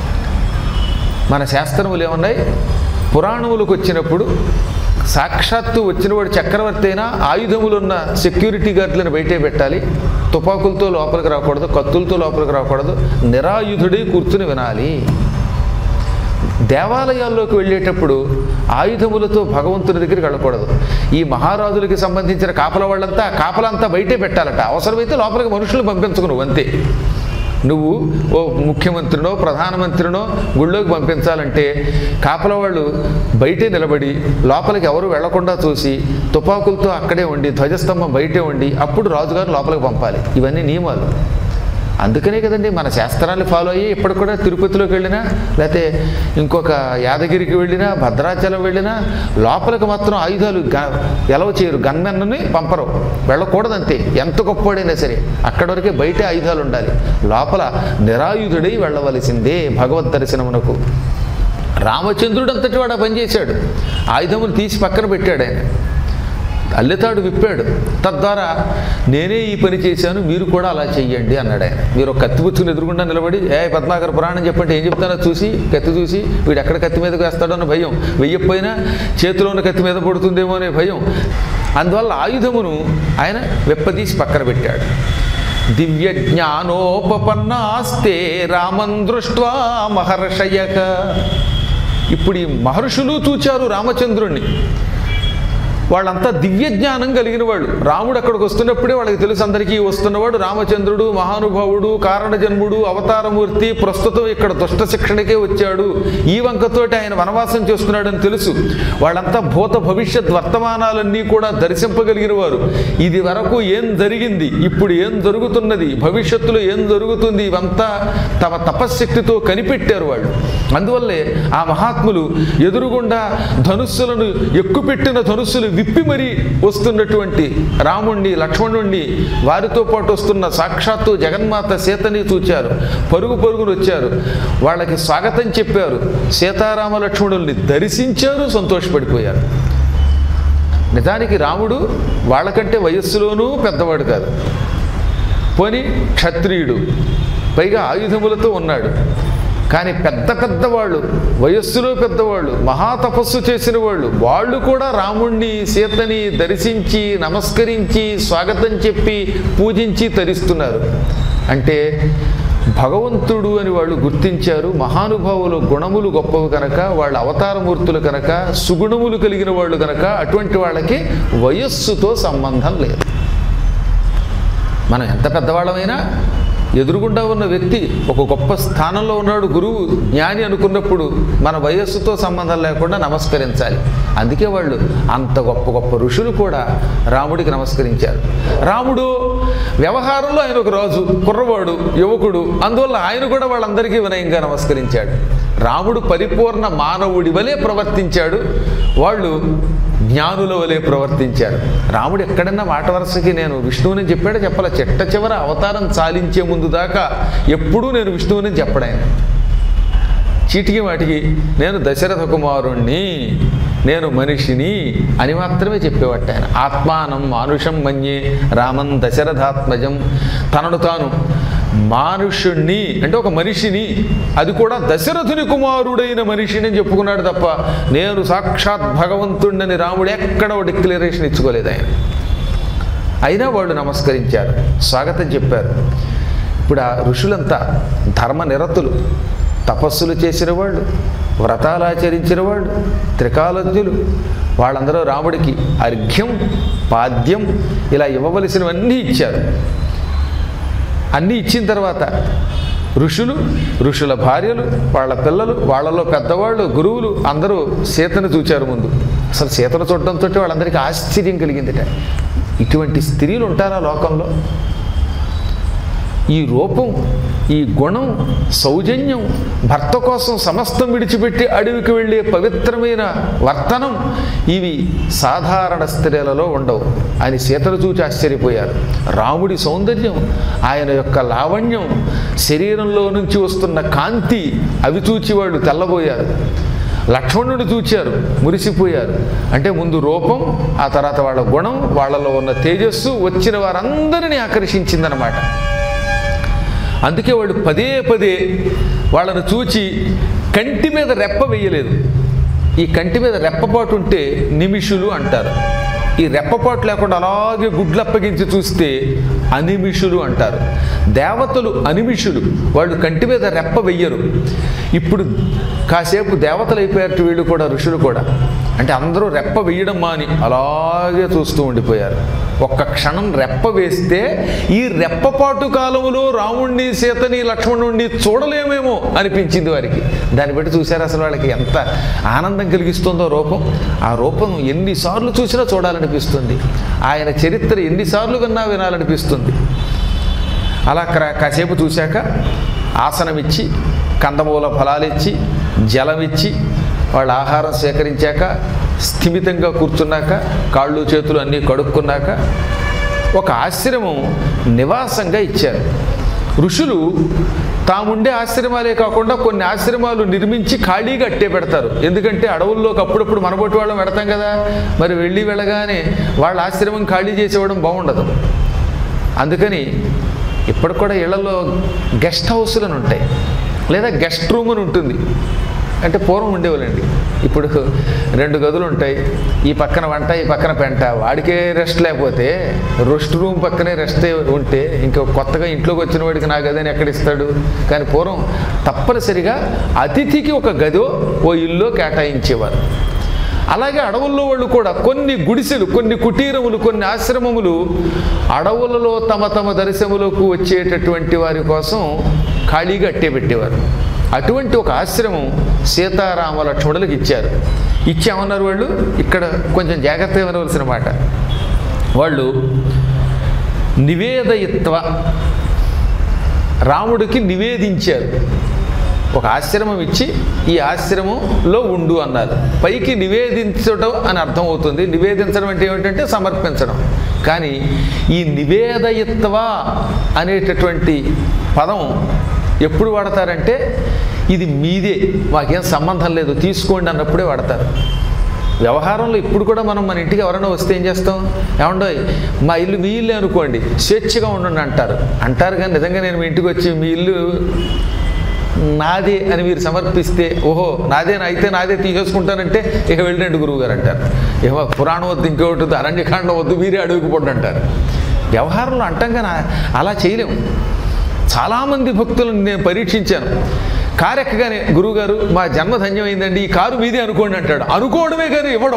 మన శాస్త్రములు ఏమున్నాయి పురాణములకు వచ్చినప్పుడు సాక్షాత్తు వచ్చినవాడు చక్రవర్తి అయినా ఆయుధములు ఉన్న సెక్యూరిటీ గార్డులను బయటే పెట్టాలి తుపాకులతో లోపలికి రాకూడదు కత్తులతో లోపలికి రాకూడదు నిరాయుధుడై కూర్చుని వినాలి దేవాలయాల్లోకి వెళ్ళేటప్పుడు ఆయుధములతో భగవంతుని దగ్గరికి వెళ్ళకూడదు ఈ మహారాజులకి సంబంధించిన కాపల వాళ్ళంతా ఆ కాపలంతా బయటే పెట్టాలట అవసరమైతే లోపలికి మనుషులు పంపించుకు నువ్వు అంతే నువ్వు ఓ ముఖ్యమంత్రినో ప్రధానమంత్రినో గుళ్ళోకి పంపించాలంటే కాపల వాళ్ళు బయటే నిలబడి లోపలికి ఎవరు వెళ్లకుండా చూసి తుపాకులతో అక్కడే ఉండి ధ్వజస్తంభం బయటే ఉండి అప్పుడు రాజుగారు లోపలికి పంపాలి ఇవన్నీ నియమాలు అందుకనే కదండి మన శాస్త్రాన్ని ఫాలో అయ్యి ఇప్పటికి కూడా తిరుపతిలోకి వెళ్ళినా లేకపోతే ఇంకొక యాదగిరికి వెళ్ళినా భద్రాచలం వెళ్ళినా లోపలికి మాత్రం ఆయుధాలు గ ఎలవ చేయరు గన్మెన్ని పంపరు వెళ్ళకూడదంతే ఎంత గొప్పవాడైనా సరే అక్కడి వరకే బయట ఆయుధాలు ఉండాలి లోపల నిరాయుధుడై వెళ్ళవలసిందే భగవద్ దర్శనమునకు రామచంద్రుడు అంతటి వాడు ఆ పని చేశాడు ఆయుధములు తీసి పక్కన పెట్టాడు ఆయన అల్లెతాడు విప్పాడు తద్వారా నేనే ఈ పని చేశాను మీరు కూడా అలా చెయ్యండి అన్నాడు ఆయన మీరు ఒక కత్తి పుచ్చుకుని ఎదురుగుండా నిలబడి ఏ పద్మాకర పురాణం చెప్పంటే ఏం చెప్తానో చూసి కత్తి చూసి వీడు ఎక్కడ కత్తి మీదకి వేస్తాడో అన్న భయం వెయ్యకపోయినా చేతిలో ఉన్న కత్తి మీద పడుతుందేమో అనే భయం అందువల్ల ఆయుధమును ఆయన వెప్పదీసి పక్కన పెట్టాడు దివ్య జ్ఞానోపపన్నాస్తే రామం దృష్ట్వా మహర్షయక ఇప్పుడు ఈ మహర్షులు చూచారు రామచంద్రుణ్ణి వాళ్ళంతా దివ్య జ్ఞానం కలిగిన వాళ్ళు రాముడు అక్కడికి వస్తున్నప్పుడే వాళ్ళకి తెలుసు అందరికీ వస్తున్నవాడు రామచంద్రుడు మహానుభావుడు కారణజన్ముడు అవతారమూర్తి ప్రస్తుతం ఇక్కడ దుష్ట శిక్షణకే వచ్చాడు ఈ వంకతోటి ఆయన వనవాసం చేస్తున్నాడని తెలుసు వాళ్ళంతా భూత భవిష్యత్ వర్తమానాలన్నీ కూడా దర్శింపగలిగిన వారు ఇది వరకు ఏం జరిగింది ఇప్పుడు ఏం జరుగుతున్నది భవిష్యత్తులో ఏం జరుగుతుంది ఇవంతా తమ తపశ్శక్తితో కనిపెట్టారు వాళ్ళు అందువల్లే ఆ మహాత్ములు ఎదురుగుండా ధనుస్సులను ఎక్కుపెట్టిన ధనుస్సులు విప్పి మరీ వస్తున్నటువంటి రాముణ్ణి లక్ష్మణుణ్ణి వారితో పాటు వస్తున్న సాక్షాత్తు జగన్మాత సీతని చూచారు పరుగు పరుగును వచ్చారు వాళ్ళకి స్వాగతం చెప్పారు సీతారామ లక్ష్మణుల్ని దర్శించారు సంతోషపడిపోయారు నిజానికి రాముడు వాళ్ళకంటే వయస్సులోనూ పెద్దవాడు కాదు పోని క్షత్రియుడు పైగా ఆయుధములతో ఉన్నాడు కానీ పెద్ద పెద్దవాళ్ళు వయస్సులో పెద్దవాళ్ళు మహాతపస్సు చేసిన వాళ్ళు వాళ్ళు కూడా రాముణ్ణి సీతని దర్శించి నమస్కరించి స్వాగతం చెప్పి పూజించి తరిస్తున్నారు అంటే భగవంతుడు అని వాళ్ళు గుర్తించారు మహానుభావులు గుణములు గొప్పవి కనుక వాళ్ళ అవతారమూర్తులు కనుక సుగుణములు కలిగిన వాళ్ళు కనుక అటువంటి వాళ్ళకి వయస్సుతో సంబంధం లేదు మనం ఎంత పెద్దవాళ్ళమైనా ఎదురుగుండా ఉన్న వ్యక్తి ఒక గొప్ప స్థానంలో ఉన్నాడు గురువు జ్ఞాని అనుకున్నప్పుడు మన వయస్సుతో సంబంధం లేకుండా నమస్కరించాలి అందుకే వాళ్ళు అంత గొప్ప గొప్ప ఋషులు కూడా రాముడికి నమస్కరించారు రాముడు వ్యవహారంలో ఆయన ఒక రాజు కుర్రవాడు యువకుడు అందువల్ల ఆయన కూడా వాళ్ళందరికీ వినయంగా నమస్కరించాడు రాముడు పరిపూర్ణ మానవుడి వలె ప్రవర్తించాడు వాళ్ళు జ్ఞానుల వలె ప్రవర్తించారు రాముడు ఎక్కడన్నా మాట వరుసకి నేను విష్ణువుని చెప్పాడో చెప్పాల చెట్ట చివర అవతారం చాలించే ముందు దాకా ఎప్పుడూ నేను విష్ణువుని చెప్పడాయన చీటికి వాటికి నేను దశరథ కుమారుణ్ణి నేను మనిషిని అని మాత్రమే చెప్పేవాట ఆయన ఆత్మానం మానుషం మన్యే రామం దశరథాత్మజం తనను తాను మానుషుణ్ణి అంటే ఒక మనిషిని అది కూడా దశరథుని కుమారుడైన మనిషిని అని చెప్పుకున్నాడు తప్ప నేను సాక్షాత్ భగవంతుడిని రాముడు ఎక్కడ డిక్లరేషన్ ఇచ్చుకోలేదు ఆయన అయినా వాళ్ళు నమస్కరించారు స్వాగతం చెప్పారు ఇప్పుడు ఆ ఋషులంతా ధర్మ నిరతులు తపస్సులు చేసిన వాళ్ళు వ్రతాలు ఆచరించిన వాళ్ళు త్రికాలజ్ఞులు వాళ్ళందరూ రాముడికి అర్ఘ్యం పాద్యం ఇలా ఇవ్వవలసినవన్నీ ఇచ్చారు అన్నీ ఇచ్చిన తర్వాత ఋషులు ఋషుల భార్యలు వాళ్ళ పిల్లలు వాళ్ళలో పెద్దవాళ్ళు గురువులు అందరూ సీతను చూచారు ముందు అసలు సీతను చూడడంతో వాళ్ళందరికీ ఆశ్చర్యం కలిగిందిట ఇటువంటి స్త్రీలు ఉంటారా లోకంలో ఈ రూపం ఈ గుణం సౌజన్యం భర్త కోసం సమస్తం విడిచిపెట్టి అడవికి వెళ్ళే పవిత్రమైన వర్తనం ఇవి సాధారణ స్త్రీలలో ఉండవు అని సీతను చూచి ఆశ్చర్యపోయారు రాముడి సౌందర్యం ఆయన యొక్క లావణ్యం శరీరంలో నుంచి వస్తున్న కాంతి అవి చూచి వాళ్ళు తెల్లబోయారు లక్ష్మణుడు చూచారు మురిసిపోయారు అంటే ముందు రూపం ఆ తర్వాత వాళ్ళ గుణం వాళ్ళలో ఉన్న తేజస్సు వచ్చిన వారందరినీ ఆకర్షించిందనమాట అందుకే వాళ్ళు పదే పదే వాళ్ళను చూచి కంటి మీద రెప్ప వేయలేదు ఈ కంటి మీద రెప్పపాటు ఉంటే నిమిషులు అంటారు ఈ రెప్పపాటు లేకుండా అలాగే గుడ్లు అప్పగించి చూస్తే అనిమిషులు అంటారు దేవతలు అనిమిషులు వాళ్ళు కంటి మీద రెప్ప వెయ్యరు ఇప్పుడు కాసేపు దేవతలు అయిపోయారు వీళ్ళు కూడా ఋషులు కూడా అంటే అందరూ రెప్ప వెయ్యడం మాని అలాగే చూస్తూ ఉండిపోయారు ఒక్క క్షణం రెప్ప వేస్తే ఈ రెప్పపాటు కాలంలో రాముణ్ణి సీతని లక్ష్మణుణ్ణి చూడలేమేమో అనిపించింది వారికి దాన్ని బట్టి చూశారు అసలు వాళ్ళకి ఎంత ఆనందం కలిగిస్తుందో రూపం ఆ రూపం ఎన్నిసార్లు చూసినా చూడాలనిపిస్తుంది ఆయన చరిత్ర ఎన్నిసార్లు కన్నా వినాలనిపిస్తుంది అలా క్ర- కాసేపు చూశాక ఆసనం ఇచ్చి కందమూల ఫలాలు ఇచ్చి జలం ఇచ్చి వాళ్ళ ఆహారం సేకరించాక స్థిమితంగా కూర్చున్నాక కాళ్ళు చేతులు అన్నీ కడుక్కున్నాక ఒక ఆశ్రమం నివాసంగా ఇచ్చారు ఋషులు తాముండే ఆశ్రమాలే కాకుండా కొన్ని ఆశ్రమాలు నిర్మించి ఖాళీగా అట్టే పెడతారు ఎందుకంటే అడవుల్లోకి అప్పుడప్పుడు మనబోటి వాళ్ళం పెడతాం కదా మరి వెళ్ళి వెళ్ళగానే వాళ్ళ ఆశ్రమం ఖాళీ చేసేవడం బాగుండదు అందుకని ఇప్పుడు కూడా ఇళ్లలో గెస్ట్ హౌస్లను ఉంటాయి లేదా గెస్ట్ రూమ్ అని ఉంటుంది అంటే పూర్వం ఉండేవాళ్ళండి ఇప్పుడు రెండు గదులు ఉంటాయి ఈ పక్కన వంట ఈ పక్కన పెంట వాడికే రెస్ట్ లేకపోతే రెస్ట్ రూమ్ పక్కనే రెస్ట్ ఉంటే ఇంకా కొత్తగా ఇంట్లోకి వచ్చిన వాడికి నా గదని ఎక్కడ ఇస్తాడు కానీ పూర్వం తప్పనిసరిగా అతిథికి ఒక గదో ఓ ఇల్లు కేటాయించేవారు అలాగే అడవుల్లో వాళ్ళు కూడా కొన్ని గుడిసెలు కొన్ని కుటీరములు కొన్ని ఆశ్రమములు అడవులలో తమ తమ దర్శనములకు వచ్చేటటువంటి వారి కోసం ఖాళీగా అట్టే పెట్టేవారు అటువంటి ఒక ఆశ్రమం సీతారామ లక్ష్మణులకు ఇచ్చారు ఇచ్చామన్నారు వాళ్ళు ఇక్కడ కొంచెం జాగ్రత్తగా వినవలసిన మాట వాళ్ళు నివేదయిత్వ రాముడికి నివేదించారు ఒక ఆశ్రమం ఇచ్చి ఈ ఆశ్రమంలో ఉండు అన్నారు పైకి నివేదించడం అని అర్థం అవుతుంది నివేదించడం అంటే ఏమిటంటే సమర్పించడం కానీ ఈ నివేదయత్వ అనేటటువంటి పదం ఎప్పుడు వాడతారంటే ఇది మీదే మాకేం సంబంధం లేదు తీసుకోండి అన్నప్పుడే వాడతారు వ్యవహారంలో ఇప్పుడు కూడా మనం మన ఇంటికి ఎవరైనా వస్తే ఏం చేస్తాం ఏమండో మా ఇల్లు మీ ఇల్లే అనుకోండి స్వేచ్ఛగా ఉండండి అంటారు అంటారు కానీ నిజంగా నేను మీ ఇంటికి వచ్చి మీ ఇల్లు నాదే అని మీరు సమర్పిస్తే ఓహో నాదే అయితే నాదే తీసేసుకుంటానంటే ఇక వెళ్ళండి గురువు గారు అంటారు ఏమో పురాణం వద్దు ఇంకొకటి వద్దు అరణ్యకాండం వద్దు మీరే అడుగుపోండి అంటారు వ్యవహారంలో అంటాం కానీ అలా చేయలేము చాలామంది భక్తులను నేను పరీక్షించాను కారు ఎక్కగానే గురువుగారు మా జన్మ ధన్యమైందండి ఈ కారు మీదే అనుకోండి అంటాడు అనుకోవడమే కానీ ఇవ్వడం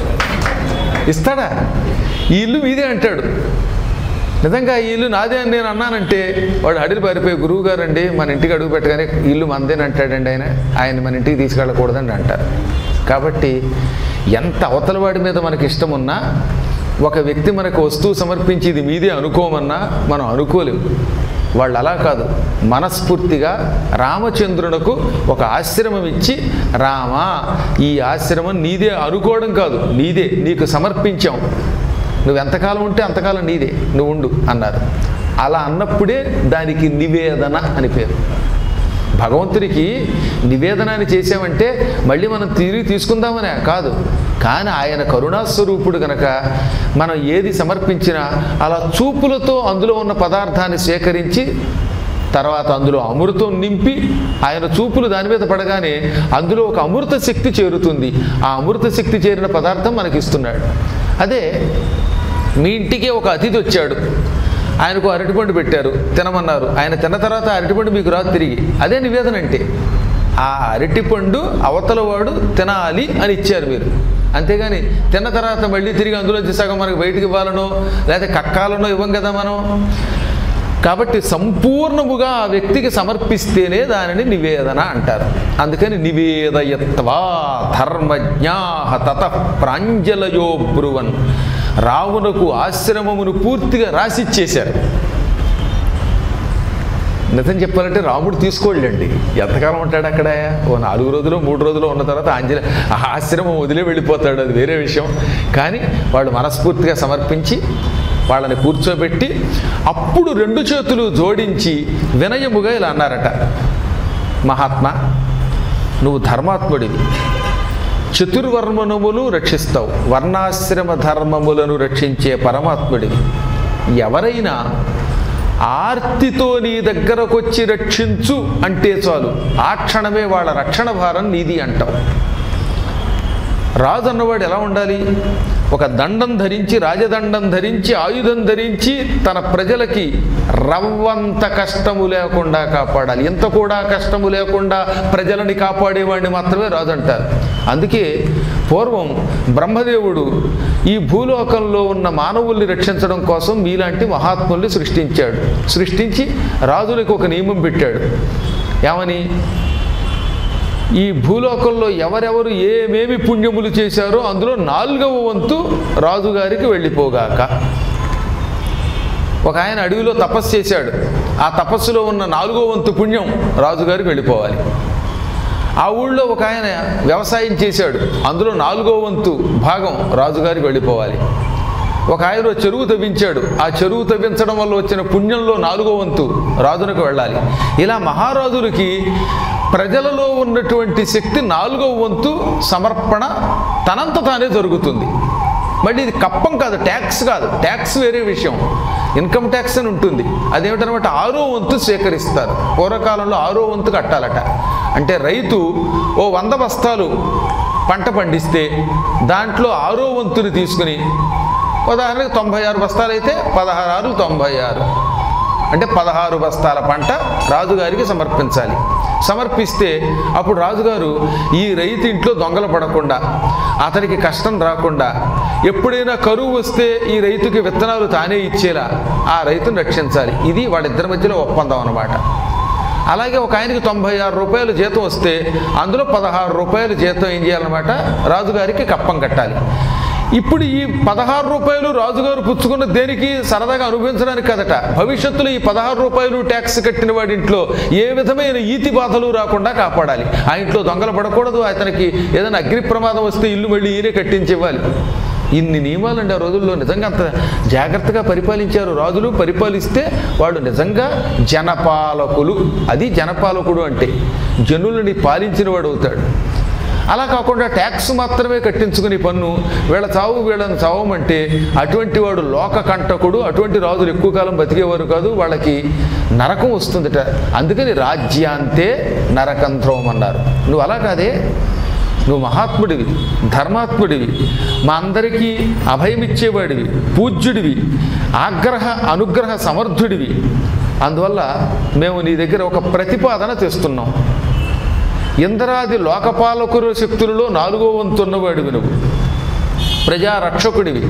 ఇస్తాడా ఈ ఇల్లు మీదే అంటాడు నిజంగా ఈ ఇల్లు నాదే అని నేను అన్నానంటే వాడు అడిగి పారిపోయి గురువు గారు అండి మన ఇంటికి అడుగు పెట్టగానే ఇల్లు మందేని అంటాడండి ఆయన ఆయన మన ఇంటికి తీసుకెళ్ళకూడదండి అంటారు కాబట్టి ఎంత అవతల వాడి మీద మనకి ఇష్టం ఉన్నా ఒక వ్యక్తి మనకు వస్తువు సమర్పించి ఇది మీదే అనుకోమన్నా మనం అనుకోలేము వాళ్ళు అలా కాదు మనస్ఫూర్తిగా రామచంద్రునకు ఒక ఆశ్రమం ఇచ్చి రామ ఈ ఆశ్రమం నీదే అనుకోవడం కాదు నీదే నీకు సమర్పించాం నువ్వు ఎంతకాలం ఉంటే అంతకాలం నీదే నువ్వు ఉండు అన్నారు అలా అన్నప్పుడే దానికి నివేదన అని పేరు భగవంతుడికి నివేదనాన్ని చేసామంటే మళ్ళీ మనం తిరిగి తీసుకుందామనే కాదు కానీ ఆయన కరుణాస్వరూపుడు గనక మనం ఏది సమర్పించినా అలా చూపులతో అందులో ఉన్న పదార్థాన్ని సేకరించి తర్వాత అందులో అమృతం నింపి ఆయన చూపులు దాని మీద పడగానే అందులో ఒక అమృత శక్తి చేరుతుంది ఆ అమృత శక్తి చేరిన పదార్థం మనకి ఇస్తున్నాడు అదే మీ ఇంటికి ఒక అతిథి వచ్చాడు ఆయనకు అరటిపండు పెట్టారు తినమన్నారు ఆయన తిన్న తర్వాత ఆ అరటిపండు మీకు రాదు తిరిగి అదే నివేదన అంటే ఆ అరటిపండు అవతల వాడు తినాలి అని ఇచ్చారు మీరు అంతేగాని తిన్న తర్వాత మళ్ళీ తిరిగి అందులోంచి సగం మనకు బయటికి ఇవ్వాలనో లేకపోతే కక్కాలనో ఇవ్వం కదా మనం కాబట్టి సంపూర్ణముగా ఆ వ్యక్తికి సమర్పిస్తేనే దానిని నివేదన అంటారు అందుకని నివేదయత్వా ధర్మజ్ఞా తత ప్రాంజలయో బ్రువన్ రావునకు ఆశ్రమమును పూర్తిగా రాసిచ్చేశారు నిజం చెప్పాలంటే రాముడు తీసుకోళ్ళండి ఎంతకాలం ఉంటాడు అక్కడ ఓ నాలుగు రోజులు మూడు రోజులు ఉన్న తర్వాత ఆంజనే ఆ ఆశ్రమం వదిలే వెళ్ళిపోతాడు అది వేరే విషయం కానీ వాళ్ళు మనస్ఫూర్తిగా సమర్పించి వాళ్ళని కూర్చోబెట్టి అప్పుడు రెండు చేతులు జోడించి వినయముగా ఇలా అన్నారట మహాత్మా నువ్వు ధర్మాత్ముడివి చతుర్వర్మణములు రక్షిస్తావు వర్ణాశ్రమ ధర్మములను రక్షించే పరమాత్ముడివి ఎవరైనా ఆర్తితో నీ దగ్గరకొచ్చి రక్షించు అంటే చాలు ఆ క్షణమే వాళ్ళ రక్షణ భారం నీది అంటావు రాజు అన్నవాడు ఎలా ఉండాలి ఒక దండం ధరించి రాజదండం ధరించి ఆయుధం ధరించి తన ప్రజలకి రవ్వంత కష్టము లేకుండా కాపాడాలి ఇంత కూడా కష్టము లేకుండా ప్రజలని కాపాడేవాడిని మాత్రమే రాజు అంటారు అందుకే పూర్వం బ్రహ్మదేవుడు ఈ భూలోకంలో ఉన్న మానవుల్ని రక్షించడం కోసం మీలాంటి మహాత్ముల్ని సృష్టించాడు సృష్టించి రాజులకు ఒక నియమం పెట్టాడు ఏమని ఈ భూలోకంలో ఎవరెవరు ఏమేమి పుణ్యములు చేశారో అందులో నాలుగవ వంతు రాజుగారికి వెళ్ళిపోగాక ఒక ఆయన అడవిలో తపస్సు చేశాడు ఆ తపస్సులో ఉన్న నాలుగో వంతు పుణ్యం రాజుగారికి వెళ్ళిపోవాలి ఆ ఊళ్ళో ఒక ఆయన వ్యవసాయం చేశాడు అందులో నాలుగో వంతు భాగం రాజుగారికి వెళ్ళిపోవాలి ఒక ఆయన చెరువు తవ్వించాడు ఆ చెరువు తవ్వించడం వల్ల వచ్చిన పుణ్యంలో నాలుగో వంతు రాజునకు వెళ్ళాలి ఇలా మహారాజులకి ప్రజలలో ఉన్నటువంటి శక్తి నాలుగో వంతు సమర్పణ తనంత తానే జరుగుతుంది మళ్ళీ ఇది కప్పం కాదు ట్యాక్స్ కాదు ట్యాక్స్ వేరే విషయం ఇన్కమ్ ట్యాక్స్ అని ఉంటుంది అదేమిటనమాట ఆరో వంతు స్వీకరిస్తారు పూర్వకాలంలో ఆరో వంతు కట్టాలట అంటే రైతు ఓ వంద బస్తాలు పంట పండిస్తే దాంట్లో ఆరో వంతుని తీసుకుని ఉదాహరణకి తొంభై ఆరు బస్తాలు అయితే పదహారు ఆరు తొంభై ఆరు అంటే పదహారు బస్తాల పంట రాజుగారికి సమర్పించాలి సమర్పిస్తే అప్పుడు రాజుగారు ఈ రైతు ఇంట్లో దొంగలు పడకుండా అతనికి కష్టం రాకుండా ఎప్పుడైనా కరువు వస్తే ఈ రైతుకి విత్తనాలు తానే ఇచ్చేలా ఆ రైతును రక్షించాలి ఇది వాళ్ళిద్దరి మధ్యలో ఒప్పందం అన్నమాట అలాగే ఒక ఆయనకి తొంభై ఆరు రూపాయలు జీతం వస్తే అందులో పదహారు రూపాయలు జీతం ఏం చేయాలన్నమాట రాజుగారికి కప్పం కట్టాలి ఇప్పుడు ఈ పదహారు రూపాయలు రాజుగారు పుచ్చుకున్న దేనికి సరదాగా అనుభవించడానికి కదట భవిష్యత్తులో ఈ పదహారు రూపాయలు ట్యాక్స్ కట్టిన వాడి ఇంట్లో ఏ విధమైన ఈతి బాధలు రాకుండా కాపాడాలి ఆ ఇంట్లో దొంగలు పడకూడదు అతనికి ఏదైనా అగ్ని ప్రమాదం వస్తే ఇల్లు మళ్ళీ ఈయనే కట్టించి ఇవ్వాలి ఇన్ని నియమాలండి ఆ రోజుల్లో నిజంగా అంత జాగ్రత్తగా పరిపాలించారు రాజులు పరిపాలిస్తే వాళ్ళు నిజంగా జనపాలకులు అది జనపాలకుడు అంటే జనులని పాలించిన వాడు అవుతాడు అలా కాకుండా ట్యాక్స్ మాత్రమే కట్టించుకుని పన్ను వీళ్ళ చావు వీళ్ళని చావమంటే అటువంటి వాడు లోక కంటకుడు అటువంటి రాజులు ఎక్కువ కాలం బతికేవారు కాదు వాళ్ళకి నరకం వస్తుందట అందుకని రాజ్యాంతే నరకంధ్రవం అన్నారు నువ్వు అలా కాదే నువ్వు మహాత్ముడివి ధర్మాత్ముడివి మా అందరికీ అభయమిచ్చేవాడివి పూజ్యుడివి ఆగ్రహ అనుగ్రహ సమర్థుడివి అందువల్ల మేము నీ దగ్గర ఒక ప్రతిపాదన తెస్తున్నాం ఇంద్రాది లోకపాలకుల శక్తులలో నాలుగో వంతున్నవాడివి నువ్వు ప్రజారక్షకుడివి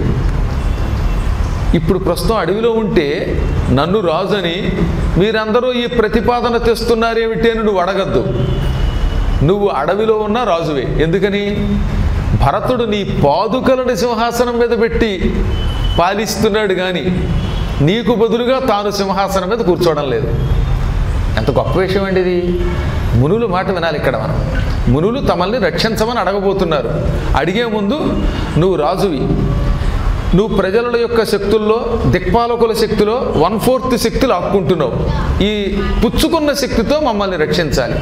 ఇప్పుడు ప్రస్తుతం అడవిలో ఉంటే నన్ను రాజని మీరందరూ ఈ ప్రతిపాదన తెస్తున్నారేమిటి అని నువ్వు అడగద్దు నువ్వు అడవిలో ఉన్న రాజువే ఎందుకని భరతుడు నీ పాదుకలను సింహాసనం మీద పెట్టి పాలిస్తున్నాడు కానీ నీకు బదులుగా తాను సింహాసనం మీద కూర్చోవడం లేదు ఎంత గొప్ప విషయం అండి ఇది మునులు మాట వినాలి ఇక్కడ మనం మునులు తమల్ని రక్షించమని అడగబోతున్నారు అడిగే ముందు నువ్వు రాజువి నువ్వు ప్రజల యొక్క శక్తుల్లో దిక్పాలకుల శక్తిలో వన్ ఫోర్త్ శక్తులు ఆక్కుంటున్నావు ఈ పుచ్చుకున్న శక్తితో మమ్మల్ని రక్షించాలి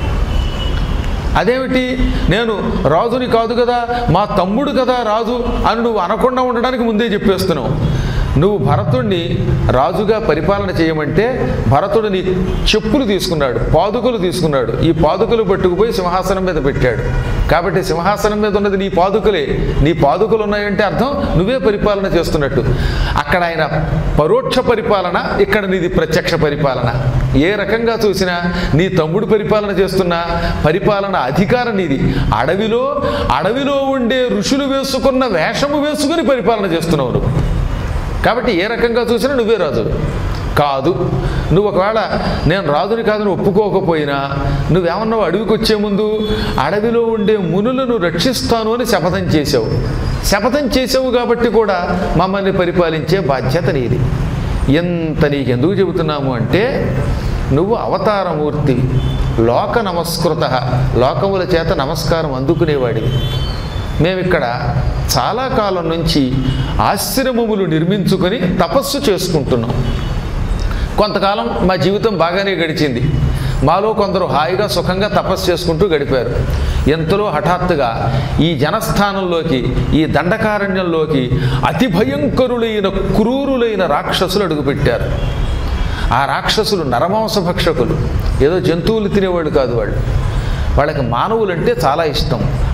అదేమిటి నేను రాజుని కాదు కదా మా తమ్ముడు కదా రాజు అని నువ్వు అనకుండా ఉండడానికి ముందే చెప్పేస్తున్నావు నువ్వు భరతుడిని రాజుగా పరిపాలన చేయమంటే భరతుడు నీ చెప్పులు తీసుకున్నాడు పాదుకలు తీసుకున్నాడు ఈ పాదుకలు పట్టుకుపోయి సింహాసనం మీద పెట్టాడు కాబట్టి సింహాసనం మీద ఉన్నది నీ పాదుకలే నీ పాదుకలు ఉన్నాయంటే అర్థం నువ్వే పరిపాలన చేస్తున్నట్టు అక్కడ ఆయన పరోక్ష పరిపాలన ఇక్కడ నీది ప్రత్యక్ష పరిపాలన ఏ రకంగా చూసినా నీ తమ్ముడు పరిపాలన చేస్తున్నా పరిపాలన అధికారం నీది అడవిలో అడవిలో ఉండే ఋషులు వేసుకున్న వేషము వేసుకుని పరిపాలన చేస్తున్నావు నువ్వు కాబట్టి ఏ రకంగా చూసినా నువ్వే రాజు కాదు నువ్వు ఒకవేళ నేను రాజుని కాదని ఒప్పుకోకపోయినా నువ్వేమన్నావు అడవికి వచ్చే ముందు అడవిలో ఉండే మునులను రక్షిస్తాను అని శపథం చేసావు శపథం చేసావు కాబట్టి కూడా మమ్మల్ని పరిపాలించే బాధ్యత నీది ఎంత నీకెందుకు చెబుతున్నాము అంటే నువ్వు అవతారమూర్తి లోక నమస్కృత లోకముల చేత నమస్కారం అందుకునేవాడివి మేమిక్కడ చాలా కాలం నుంచి ఆశ్రమములు నిర్మించుకొని తపస్సు చేసుకుంటున్నాం కొంతకాలం మా జీవితం బాగానే గడిచింది మాలో కొందరు హాయిగా సుఖంగా తపస్సు చేసుకుంటూ గడిపారు ఎంతలో హఠాత్తుగా ఈ జనస్థానంలోకి ఈ దండకారణ్యంలోకి అతి భయంకరులైన క్రూరులైన రాక్షసులు అడుగుపెట్టారు ఆ రాక్షసులు నరమాంస భక్షకులు ఏదో జంతువులు తినేవాళ్ళు కాదు వాళ్ళు వాళ్ళకి మానవులంటే చాలా ఇష్టం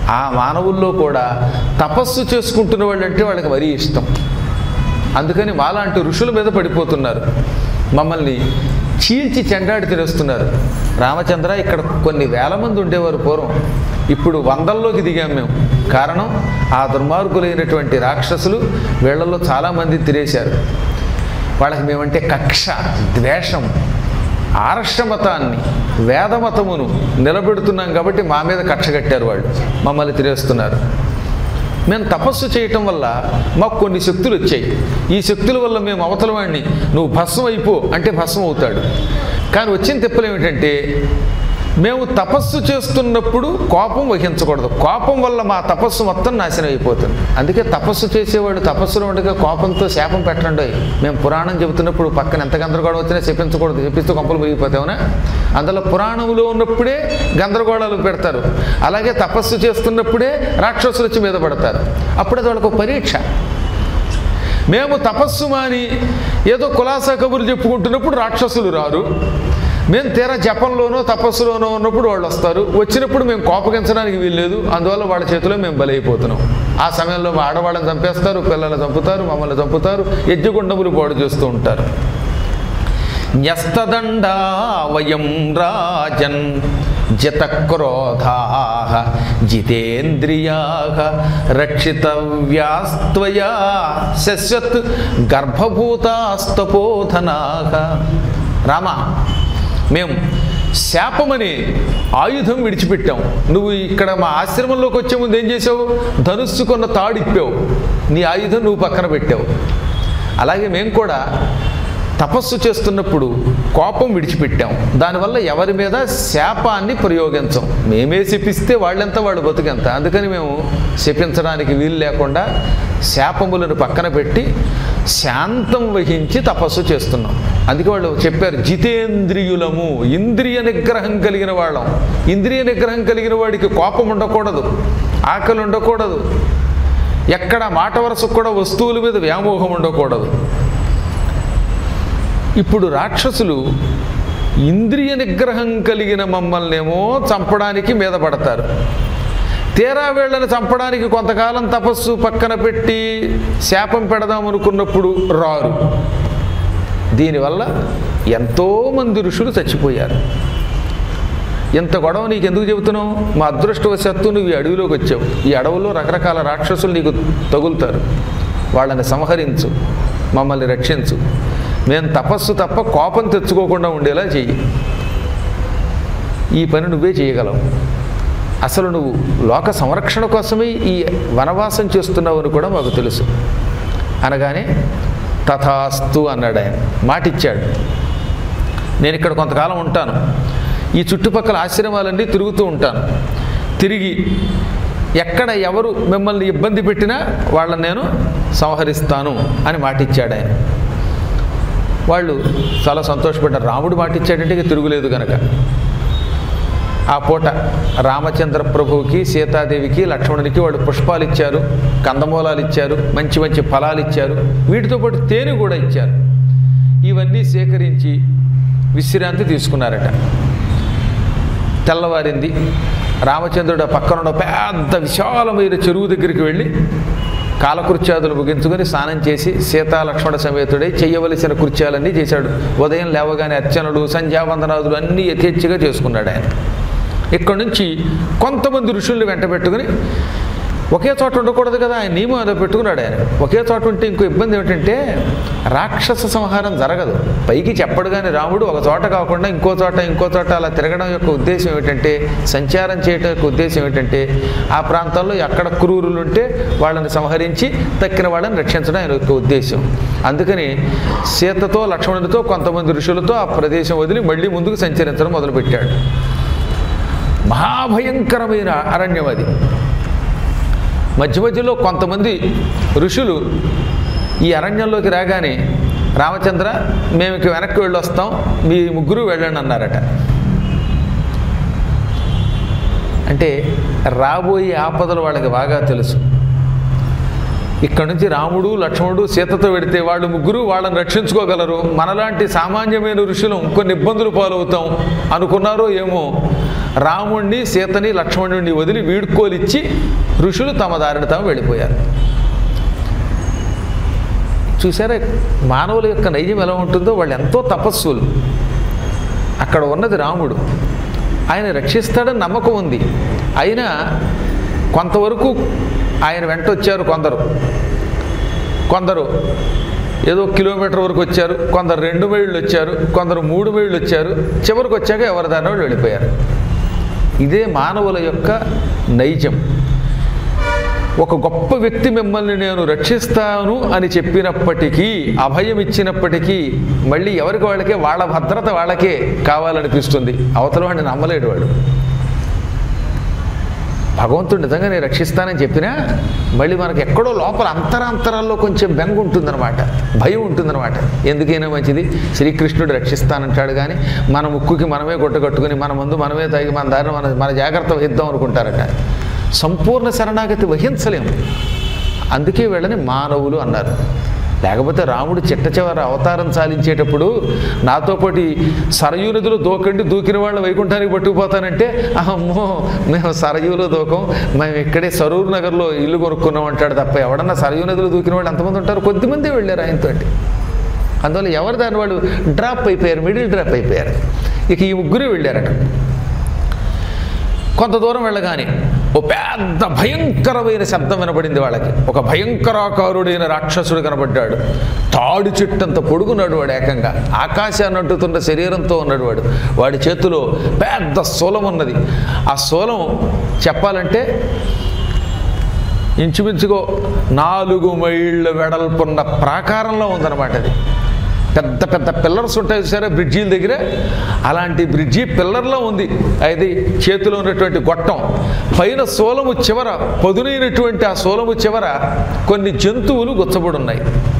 ఆ మానవుల్లో కూడా తపస్సు చేసుకుంటున్న వాళ్ళు అంటే వాళ్ళకి మరీ ఇష్టం అందుకని మాలాంటి ఋషుల మీద పడిపోతున్నారు మమ్మల్ని చీల్చి చెండాడి తినేస్తున్నారు రామచంద్ర ఇక్కడ కొన్ని వేల మంది ఉండేవారు పూర్వం ఇప్పుడు వందల్లోకి దిగాం మేము కారణం ఆ దుర్మార్గులైనటువంటి రాక్షసులు వీళ్ళల్లో చాలామంది తిరేశారు వాళ్ళకి మేమంటే కక్ష ద్వేషం ఆర్షమతాన్ని వేదమతమును నిలబెడుతున్నాం కాబట్టి మా మీద కక్ష కట్టారు వాళ్ళు మమ్మల్ని తిరేస్తున్నారు మేము తపస్సు చేయటం వల్ల మాకు కొన్ని శక్తులు వచ్చాయి ఈ శక్తుల వల్ల మేము అవతల వాడిని నువ్వు భస్మం అయిపో అంటే భస్మం అవుతాడు కానీ వచ్చిన తిప్పలు ఏమిటంటే మేము తపస్సు చేస్తున్నప్పుడు కోపం వహించకూడదు కోపం వల్ల మా తపస్సు మొత్తం నాశనం అయిపోతుంది అందుకే తపస్సు చేసేవాడు తపస్సులో ఉండగా కోపంతో శాపం పెట్టండి మేము పురాణం చెబుతున్నప్పుడు పక్కన ఎంత గందరగోళం వచ్చినా చెప్పించకూడదు చెప్పిస్తూ కొంపలు ముగిపోతావునా అందులో పురాణంలో ఉన్నప్పుడే గందరగోళాలు పెడతారు అలాగే తపస్సు చేస్తున్నప్పుడే రాక్షసులు వచ్చి మీద పడతారు అప్పుడు అది వాళ్ళకు పరీక్ష మేము తపస్సు మాని ఏదో కులాసా కబుర్లు చెప్పుకుంటున్నప్పుడు రాక్షసులు రారు మేము తీరా జపంలోనో తపస్సులోనో ఉన్నప్పుడు వాళ్ళు వస్తారు వచ్చినప్పుడు మేము కోపగించడానికి వీల్లేదు అందువల్ల వాళ్ళ చేతిలో మేము బలైపోతున్నాం ఆ సమయంలో మా ఆడవాళ్ళని చంపేస్తారు పిల్లల్ని చంపుతారు మమ్మల్ని చంపుతారు యజ్ఞగుండములు పాడు చేస్తూ ఉంటారు న్యస్తదండా వయం రాజన్ జితక్రోధా జితేంద్రియా రక్షితవ్యాస్త్వయా శశ్వత్ గర్భభూతాస్తపోధనా రామ మేము శాపమని ఆయుధం విడిచిపెట్టాం నువ్వు ఇక్కడ మా ఆశ్రమంలోకి వచ్చే ముందు ఏం చేసావు ధనుస్సుకున్న తాడు ఇప్పావు నీ ఆయుధం నువ్వు పక్కన పెట్టావు అలాగే మేము కూడా తపస్సు చేస్తున్నప్పుడు కోపం విడిచిపెట్టాం దానివల్ల ఎవరి మీద శాపాన్ని ప్రయోగించం మేమే శపిస్తే వాళ్ళెంత వాళ్ళు బతుకెంత అందుకని మేము శపించడానికి వీలు లేకుండా శాపములను పక్కన పెట్టి శాంతం వహించి తపస్సు చేస్తున్నాం అందుకే వాళ్ళు చెప్పారు జితేంద్రియులము ఇంద్రియ నిగ్రహం కలిగిన వాళ్ళం ఇంద్రియ నిగ్రహం కలిగిన వాడికి కోపం ఉండకూడదు ఆకలి ఉండకూడదు ఎక్కడ మాట వరసకు కూడా వస్తువుల మీద వ్యామోహం ఉండకూడదు ఇప్పుడు రాక్షసులు ఇంద్రియ నిగ్రహం కలిగిన మమ్మల్నేమో చంపడానికి మీద పడతారు తీరా వీళ్ళని చంపడానికి కొంతకాలం తపస్సు పక్కన పెట్టి శాపం పెడదాం అనుకున్నప్పుడు రారు దీనివల్ల ఎంతోమంది ఋషులు చచ్చిపోయారు ఇంత గొడవ నీకు ఎందుకు చెబుతున్నావు మా అదృష్టవశాత్తు నువ్వు ఈ అడవిలోకి వచ్చావు ఈ అడవుల్లో రకరకాల రాక్షసులు నీకు తగులుతారు వాళ్ళని సంహరించు మమ్మల్ని రక్షించు మేము తపస్సు తప్ప కోపం తెచ్చుకోకుండా ఉండేలా చెయ్యి ఈ పని నువ్వే చేయగలవు అసలు నువ్వు లోక సంరక్షణ కోసమే ఈ వనవాసం చేస్తున్నావు అని కూడా మాకు తెలుసు అనగానే తథాస్తు అన్నాడు ఆయన మాటిచ్చాడు నేను ఇక్కడ కొంతకాలం ఉంటాను ఈ చుట్టుపక్కల ఆశ్రమాలన్నీ తిరుగుతూ ఉంటాను తిరిగి ఎక్కడ ఎవరు మిమ్మల్ని ఇబ్బంది పెట్టినా వాళ్ళని నేను సంహరిస్తాను అని మాటిచ్చాడు ఆయన వాళ్ళు చాలా సంతోషపడ్డారు రాముడు మాటిచ్చాడంటే ఇక తిరుగులేదు కనుక ఆ పూట రామచంద్ర ప్రభువుకి సీతాదేవికి లక్ష్మణునికి వాళ్ళు పుష్పాలు ఇచ్చారు కందమూలాలు ఇచ్చారు మంచి మంచి ఫలాలు ఇచ్చారు వీటితో పాటు తేనె కూడా ఇచ్చారు ఇవన్నీ సేకరించి విశ్రాంతి తీసుకున్నారట తెల్లవారింది రామచంద్రుడు ఆ పక్కన ఉన్న పెద్ద విశాలమైన చెరువు దగ్గరికి వెళ్ళి కాలకృత్యాదులు ముగించుకొని స్నానం చేసి సీతా లక్ష్మణ సమేతుడై చేయవలసిన కృత్యాలన్నీ చేశాడు ఉదయం లేవగానే అర్చనలు సంధ్యావందనాదులు అన్నీ యథేచ్ఛగా చేసుకున్నాడు ఆయన ఇక్కడ నుంచి కొంతమంది ఋషుల్ని వెంట పెట్టుకుని ఒకే చోట ఉండకూడదు కదా ఆయన నియమం ఏదో పెట్టుకున్నాడు ఆయన ఒకే చోట ఉంటే ఇంకో ఇబ్బంది ఏమిటంటే రాక్షస సంహారం జరగదు పైకి చెప్పడు కానీ రాముడు ఒక చోట కాకుండా ఇంకో చోట ఇంకో చోట అలా తిరగడం యొక్క ఉద్దేశం ఏమిటంటే సంచారం చేయడం యొక్క ఉద్దేశం ఏమిటంటే ఆ ప్రాంతాల్లో ఎక్కడ క్రూరులు ఉంటే వాళ్ళని సంహరించి తక్కిన వాళ్ళని రక్షించడం ఆయన యొక్క ఉద్దేశం అందుకని సీతతో లక్ష్మణుడితో కొంతమంది ఋషులతో ఆ ప్రదేశం వదిలి మళ్ళీ ముందుకు సంచరించడం మొదలుపెట్టాడు మహాభయంకరమైన అరణ్యం అది మధ్య మధ్యలో కొంతమంది ఋషులు ఈ అరణ్యంలోకి రాగానే రామచంద్ర మేము ఇక వెనక్కి వెళ్ళి వస్తాం మీ ముగ్గురు వెళ్ళండి అన్నారట అంటే రాబోయే ఆపదలు వాళ్ళకి బాగా తెలుసు ఇక్కడ నుంచి రాముడు లక్ష్మణుడు సీతతో వెడితే వాళ్ళు ముగ్గురు వాళ్ళని రక్షించుకోగలరు మనలాంటి సామాన్యమైన ఋషులు కొన్ని ఇబ్బందులు పాలవుతాం అనుకున్నారో ఏమో రాముణ్ణి సీతని లక్ష్మణుడిని వదిలి వీడ్కోలిచ్చి ఋషులు తమ దారిని తాము వెళ్ళిపోయారు చూసారా మానవుల యొక్క నైజం ఎలా ఉంటుందో వాళ్ళు ఎంతో తపస్సులు అక్కడ ఉన్నది రాముడు ఆయన రక్షిస్తాడని నమ్మకం ఉంది అయినా కొంతవరకు ఆయన వెంట వచ్చారు కొందరు కొందరు ఏదో కిలోమీటర్ వరకు వచ్చారు కొందరు రెండు మైళ్ళు వచ్చారు కొందరు మూడు మైళ్ళు వచ్చారు చివరికి వచ్చాక ఎవరి దాని వాళ్ళు వెళ్ళిపోయారు ఇదే మానవుల యొక్క నైజం ఒక గొప్ప వ్యక్తి మిమ్మల్ని నేను రక్షిస్తాను అని చెప్పినప్పటికీ అభయం ఇచ్చినప్పటికీ మళ్ళీ ఎవరికి వాళ్ళకే వాళ్ళ భద్రత వాళ్ళకే కావాలనిపిస్తుంది అవతల వాడిని నమ్మలేడు వాడు భగవంతుడు నిజంగా నేను రక్షిస్తానని చెప్పినా మళ్ళీ మనకి ఎక్కడో లోపల అంతరాంతరాల్లో కొంచెం బెంగ ఉంటుందన్నమాట భయం ఉంటుందన్నమాట ఎందుకైనా మంచిది శ్రీకృష్ణుడు రక్షిస్తానంటాడు కానీ మన ముక్కుకి మనమే గుడ్డ కట్టుకుని మన ముందు మనమే తాగి మన దారిని మన మన జాగ్రత్త వహిద్దాం అనుకుంటారట సంపూర్ణ శరణాగతి వహించలేము అందుకే వీళ్ళని మానవులు అన్నారు లేకపోతే రాముడు చిట్ట చివర అవతారం చాలించేటప్పుడు నాతో పాటు సరయూ నదిలో దూకండి దూకిన వాళ్ళ వైకుంఠానికి పట్టుకుపోతానంటే అమ్మో మేము సరయూలో దూకం మేము ఇక్కడే సరూర్ నగర్లో ఇల్లు కొనుక్కున్నాం అంటాడు తప్ప ఎవడన్నా సరయూ నదిలో దూకిన వాళ్ళు ఎంతమంది ఉంటారు కొద్దిమంది వెళ్ళారు ఆయనతోటి అందువల్ల ఎవరు దాని వాళ్ళు డ్రాప్ అయిపోయారు మిడిల్ డ్రాప్ అయిపోయారు ఇక ఈ ముగ్గురు వెళ్ళారట కొంత దూరం వెళ్ళగానే ఓ పెద్ద భయంకరమైన శబ్దం వినపడింది వాళ్ళకి ఒక భయంకరాకారుడైన రాక్షసుడు కనబడ్డాడు తాడు చెట్టంత పొడుగున్నాడు వాడు ఏకంగా ఆకాశాన్ని అంటుతున్న శరీరంతో ఉన్నాడు వాడు వాడి చేతిలో పెద్ద శూలం ఉన్నది ఆ శూలం చెప్పాలంటే ఇంచుమించుకో నాలుగు మైళ్ళ వెడల్పున్న ప్రాకారంలో ఉందన్నమాట అది పెద్ద పెద్ద పిల్లర్స్ ఉంటాయి సరే బ్రిడ్జీల దగ్గర అలాంటి బ్రిడ్జి పిల్లర్లో ఉంది అది చేతిలో ఉన్నటువంటి గొట్టం పైన సోలము చివర పదునైనటువంటి ఆ సోలము చివర కొన్ని జంతువులు గుచ్చబడి ఉన్నాయి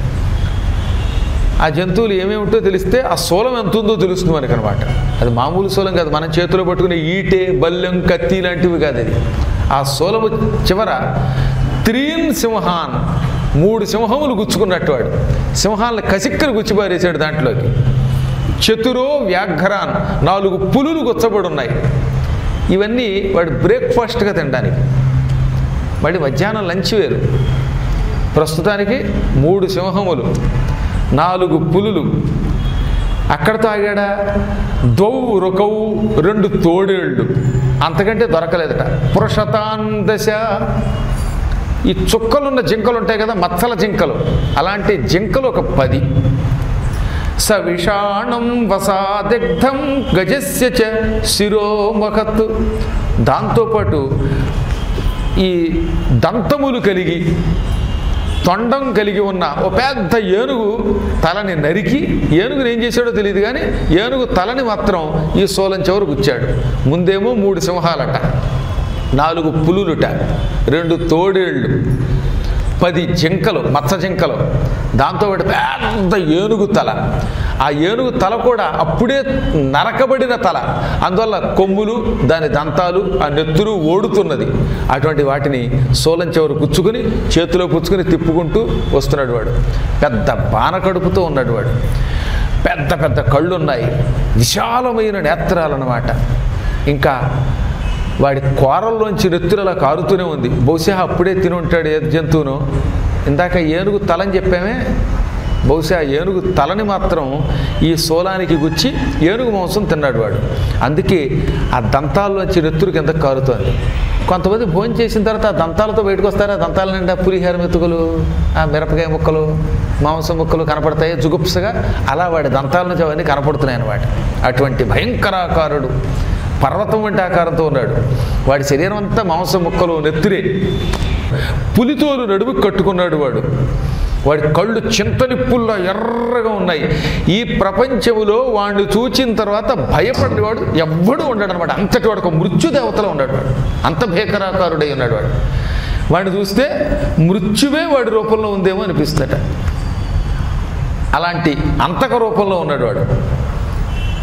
ఆ జంతువులు ఏమేమిటో తెలిస్తే ఆ సోలం ఎంత ఉందో తెలుస్తుంది మనకి అనమాట అది మామూలు సోలం కాదు మనం చేతిలో పట్టుకునే ఈటే బల్లెం కత్తి లాంటివి కాదు అది ఆ సోలము చివర త్రీన్ సింహాన్ మూడు సింహములు గుచ్చుకున్నట్టు వాడు సింహాలను కసిక్కలు గుచ్చిపారేశాడు దాంట్లోకి చతురో వ్యాఘ్రాన్ నాలుగు పులులు గుచ్చబడి ఉన్నాయి ఇవన్నీ వాడు బ్రేక్ఫాస్ట్గా తినడానికి మళ్ళీ మధ్యాహ్నం లంచ్ వేరు ప్రస్తుతానికి మూడు సింహములు నాలుగు పులులు అక్కడతో ఆగాడా దౌ రుకవు రెండు తోడేళ్ళు అంతకంటే దొరకలేదట పురుషతాన్ దశ ఈ చుక్కలున్న జింకలు ఉంటాయి కదా మచ్చల జింకలు అలాంటి జింకలు ఒక పది సవిషాణం వసాదిగ్ధం గజస్య చ శిరోమహత్ దాంతోపాటు ఈ దంతములు కలిగి తొండం కలిగి ఉన్న ఓ పెద్ద ఏనుగు తలని నరికి ఏనుగుని ఏం చేశాడో తెలియదు కానీ ఏనుగు తలని మాత్రం ఈ సోలం చివరు గుచ్చాడు ముందేమో మూడు సింహాలట నాలుగు పులులుట రెండు తోడేళ్ళు పది జింకలు మచ్చ జింకలు దాంతో ఒకటి పెద్ద ఏనుగు తల ఆ ఏనుగు తల కూడా అప్పుడే నరకబడిన తల అందువల్ల కొమ్ములు దాని దంతాలు ఆ నెత్తురు ఓడుతున్నది అటువంటి వాటిని సోలం చివరు పుచ్చుకుని చేతిలో పుచ్చుకుని తిప్పుకుంటూ వస్తున్నాడు వాడు పెద్ద బాణ కడుపుతో ఉన్నాడు వాడు పెద్ద పెద్ద కళ్ళు ఉన్నాయి విశాలమైన నేత్రాలన్నమాట ఇంకా వాడి కోరల్లోంచి నెత్తురలా కారుతూనే ఉంది బహుశా అప్పుడే తిని ఉంటాడు ఏ జంతువును ఇందాక ఏనుగు తలని చెప్పామే బహుశా ఏనుగు తలని మాత్రం ఈ సోలానికి గుచ్చి ఏనుగు మాంసం తిన్నాడు వాడు అందుకే ఆ దంతాల్లోంచి నెత్తురు కింద కారుతోంది కొంతమంది భోజనం చేసిన తర్వాత ఆ దంతాలతో బయటకు వస్తారు ఆ దంతాల నిండా పులిహార మెతుకులు ఆ మిరపకాయ ముక్కలు మాంసం ముక్కలు కనపడతాయి జుగుప్సగా అలా వాడి దంతాల నుంచి అవన్నీ కనపడుతున్నాయి అన్నమాట అటువంటి భయంకరాకారుడు పర్వతం వంటి ఆకారంతో ఉన్నాడు వాడి శరీరం అంతా మాంసం ముక్కలు నెత్తురే పులితోలు నడుము కట్టుకున్నాడు వాడు వాడి కళ్ళు చింతనిప్పుల్లో ఎర్రగా ఉన్నాయి ఈ ప్రపంచములో వాడిని చూచిన తర్వాత భయపడేవాడు ఎవ్వడూ ఉండడు అనమాట అంతటి వాడు ఒక మృత్యుదేవతలో ఉన్నాడు వాడు అంత భీకరాకారుడై ఉన్నాడు వాడు వాడిని చూస్తే మృత్యువే వాడి రూపంలో ఉందేమో అనిపిస్తుందట అలాంటి అంతక రూపంలో ఉన్నాడు వాడు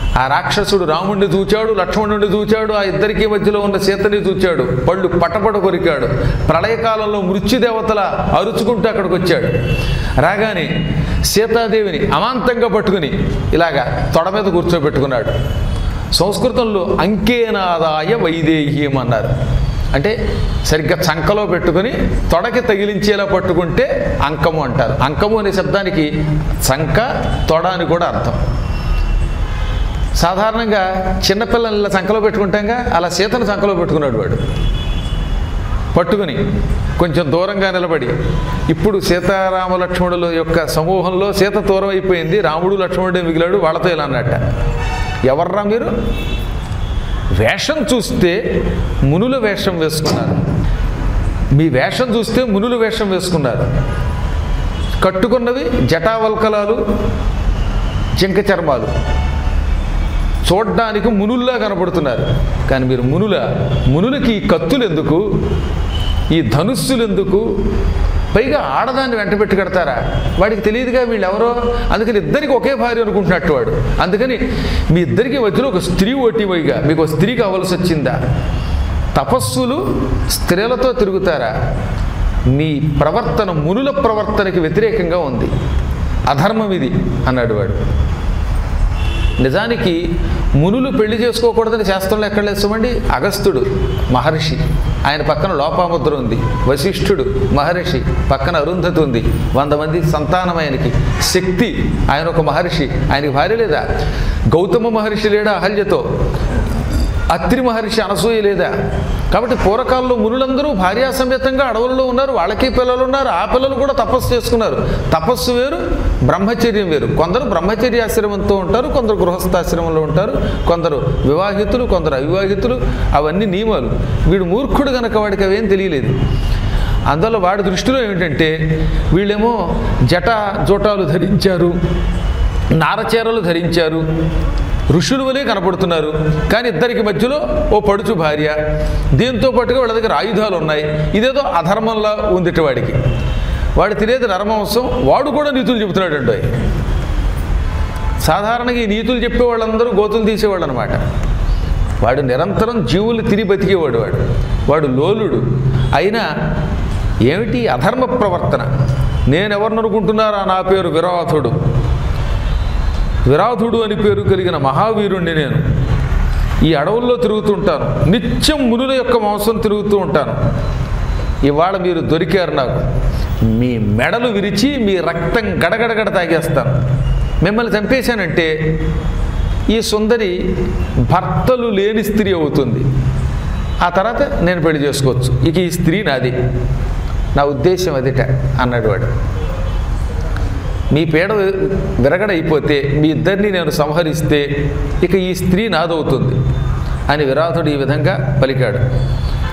ఆ రాక్షసుడు రాముడిని చూచాడు లక్ష్మణుడిని చూచాడు ఆ ఇద్దరికి మధ్యలో ఉన్న సీతని చూచాడు పళ్ళు పటపట కొరికాడు ప్రళయకాలంలో మృత్యుదేవతల అరుచుకుంటూ అక్కడికి వచ్చాడు రాగానే సీతాదేవిని అమాంతంగా పట్టుకుని ఇలాగా తొడ మీద కూర్చోబెట్టుకున్నాడు సంస్కృతంలో అంకేనాదాయ వైదేహ్యం అన్నారు అంటే సరిగ్గా చంకలో పెట్టుకుని తొడకి తగిలించేలా పట్టుకుంటే అంకము అంటారు అంకము అనే శబ్దానికి చంక తొడ అని కూడా అర్థం సాధారణంగా చిన్నపిల్లలు ఇలా చంకలో పెట్టుకుంటాంగా అలా సీతను చంకలో పెట్టుకున్నాడు వాడు పట్టుకుని కొంచెం దూరంగా నిలబడి ఇప్పుడు సీతారామ లక్ష్మణుల యొక్క సమూహంలో సీత దూరం అయిపోయింది రాముడు లక్ష్మణుడే మిగిలాడు వాళ్ళతో ఇలా అన్నట్ట ఎవర్రా మీరు వేషం చూస్తే మునుల వేషం వేసుకున్నారు మీ వేషం చూస్తే మునుల వేషం వేసుకున్నారు కట్టుకున్నవి జటావల్కలాలు జింక చర్మాలు చూడ్డానికి మునుల్లా కనపడుతున్నారు కానీ మీరు మునుల మునులకి ఈ కత్తులు ఎందుకు ఈ ధనుస్సులు ఎందుకు పైగా ఆడదాన్ని వెంట పెట్టి కడతారా వాడికి తెలియదుగా వీళ్ళు ఎవరో అందుకని ఇద్దరికి ఒకే భార్య అనుకుంటున్నట్టు వాడు అందుకని మీ ఇద్దరికి మధ్యలో ఒక స్త్రీ ఓటివైగా మీకు ఒక స్త్రీ కావలసి వచ్చిందా తపస్సులు స్త్రీలతో తిరుగుతారా మీ ప్రవర్తన మునుల ప్రవర్తనకి వ్యతిరేకంగా ఉంది అధర్మం ఇది అన్నాడు వాడు నిజానికి మునులు పెళ్లి చేసుకోకూడదని శాస్త్రంలో ఎక్కడ లేస్తామండి అగస్త్యుడు మహర్షి ఆయన పక్కన లోపాముద్ర ఉంది వశిష్ఠుడు మహర్షి పక్కన అరుంధతి ఉంది వంద మంది సంతానం ఆయనకి శక్తి ఆయన ఒక మహర్షి ఆయనకి భార్య లేదా గౌతమ మహర్షి లేడా అహల్యతో అత్రి మహర్షి అనసూయ లేదా కాబట్టి పూర్వకాలంలో మునులందరూ భార్యా సమేతంగా అడవుల్లో ఉన్నారు వాళ్ళకి పిల్లలు ఉన్నారు ఆ పిల్లలు కూడా తపస్సు చేసుకున్నారు తపస్సు వేరు బ్రహ్మచర్యం వేరు కొందరు బ్రహ్మచర్యాశ్రమంతో ఉంటారు కొందరు గృహస్థాశ్రమంలో ఉంటారు కొందరు వివాహితులు కొందరు అవివాహితులు అవన్నీ నియమాలు వీడు మూర్ఖుడు గనక వాడికి అవేం తెలియలేదు అందువల్ల వాడి దృష్టిలో ఏమిటంటే వీళ్ళేమో జట జోటాలు ధరించారు నారచీరలు ధరించారు ఋషులు వలె కనపడుతున్నారు కానీ ఇద్దరికి మధ్యలో ఓ పడుచు భార్య దీంతో పాటుగా వాళ్ళ దగ్గర ఆయుధాలు ఉన్నాయి ఇదేదో అధర్మంలా ఉందిట వాడికి వాడు తినేది నరమాంసం వాడు కూడా నీతులు చెబుతున్నాడు అండి సాధారణంగా ఈ నీతులు చెప్పే వాళ్ళందరూ గోతులు తీసేవాళ్ళు అనమాట వాడు నిరంతరం జీవులు తిరిగి బతికేవాడు వాడు వాడు లోలుడు అయినా ఏమిటి అధర్మ ప్రవర్తన నేనెవరిని అనుకుంటున్నారా నా పేరు విరాధుడు విరాధుడు అని పేరు కలిగిన మహావీరుణ్ణి నేను ఈ అడవుల్లో తిరుగుతూ ఉంటాను నిత్యం మునుల యొక్క మాంసం తిరుగుతూ ఉంటాను ఇవాళ మీరు దొరికారు నాకు మీ మెడలు విరిచి మీ రక్తం గడగడగడ తాగేస్తాను మిమ్మల్ని చంపేశానంటే ఈ సుందరి భర్తలు లేని స్త్రీ అవుతుంది ఆ తర్వాత నేను పెళ్లి చేసుకోవచ్చు ఇక ఈ స్త్రీ నాది నా ఉద్దేశం అదిట అన్నాడు వాడు మీ పీడ విరగడైపోతే మీ ఇద్దరిని నేను సంహరిస్తే ఇక ఈ స్త్రీ నాదవుతుంది అని విరాధుడు ఈ విధంగా పలికాడు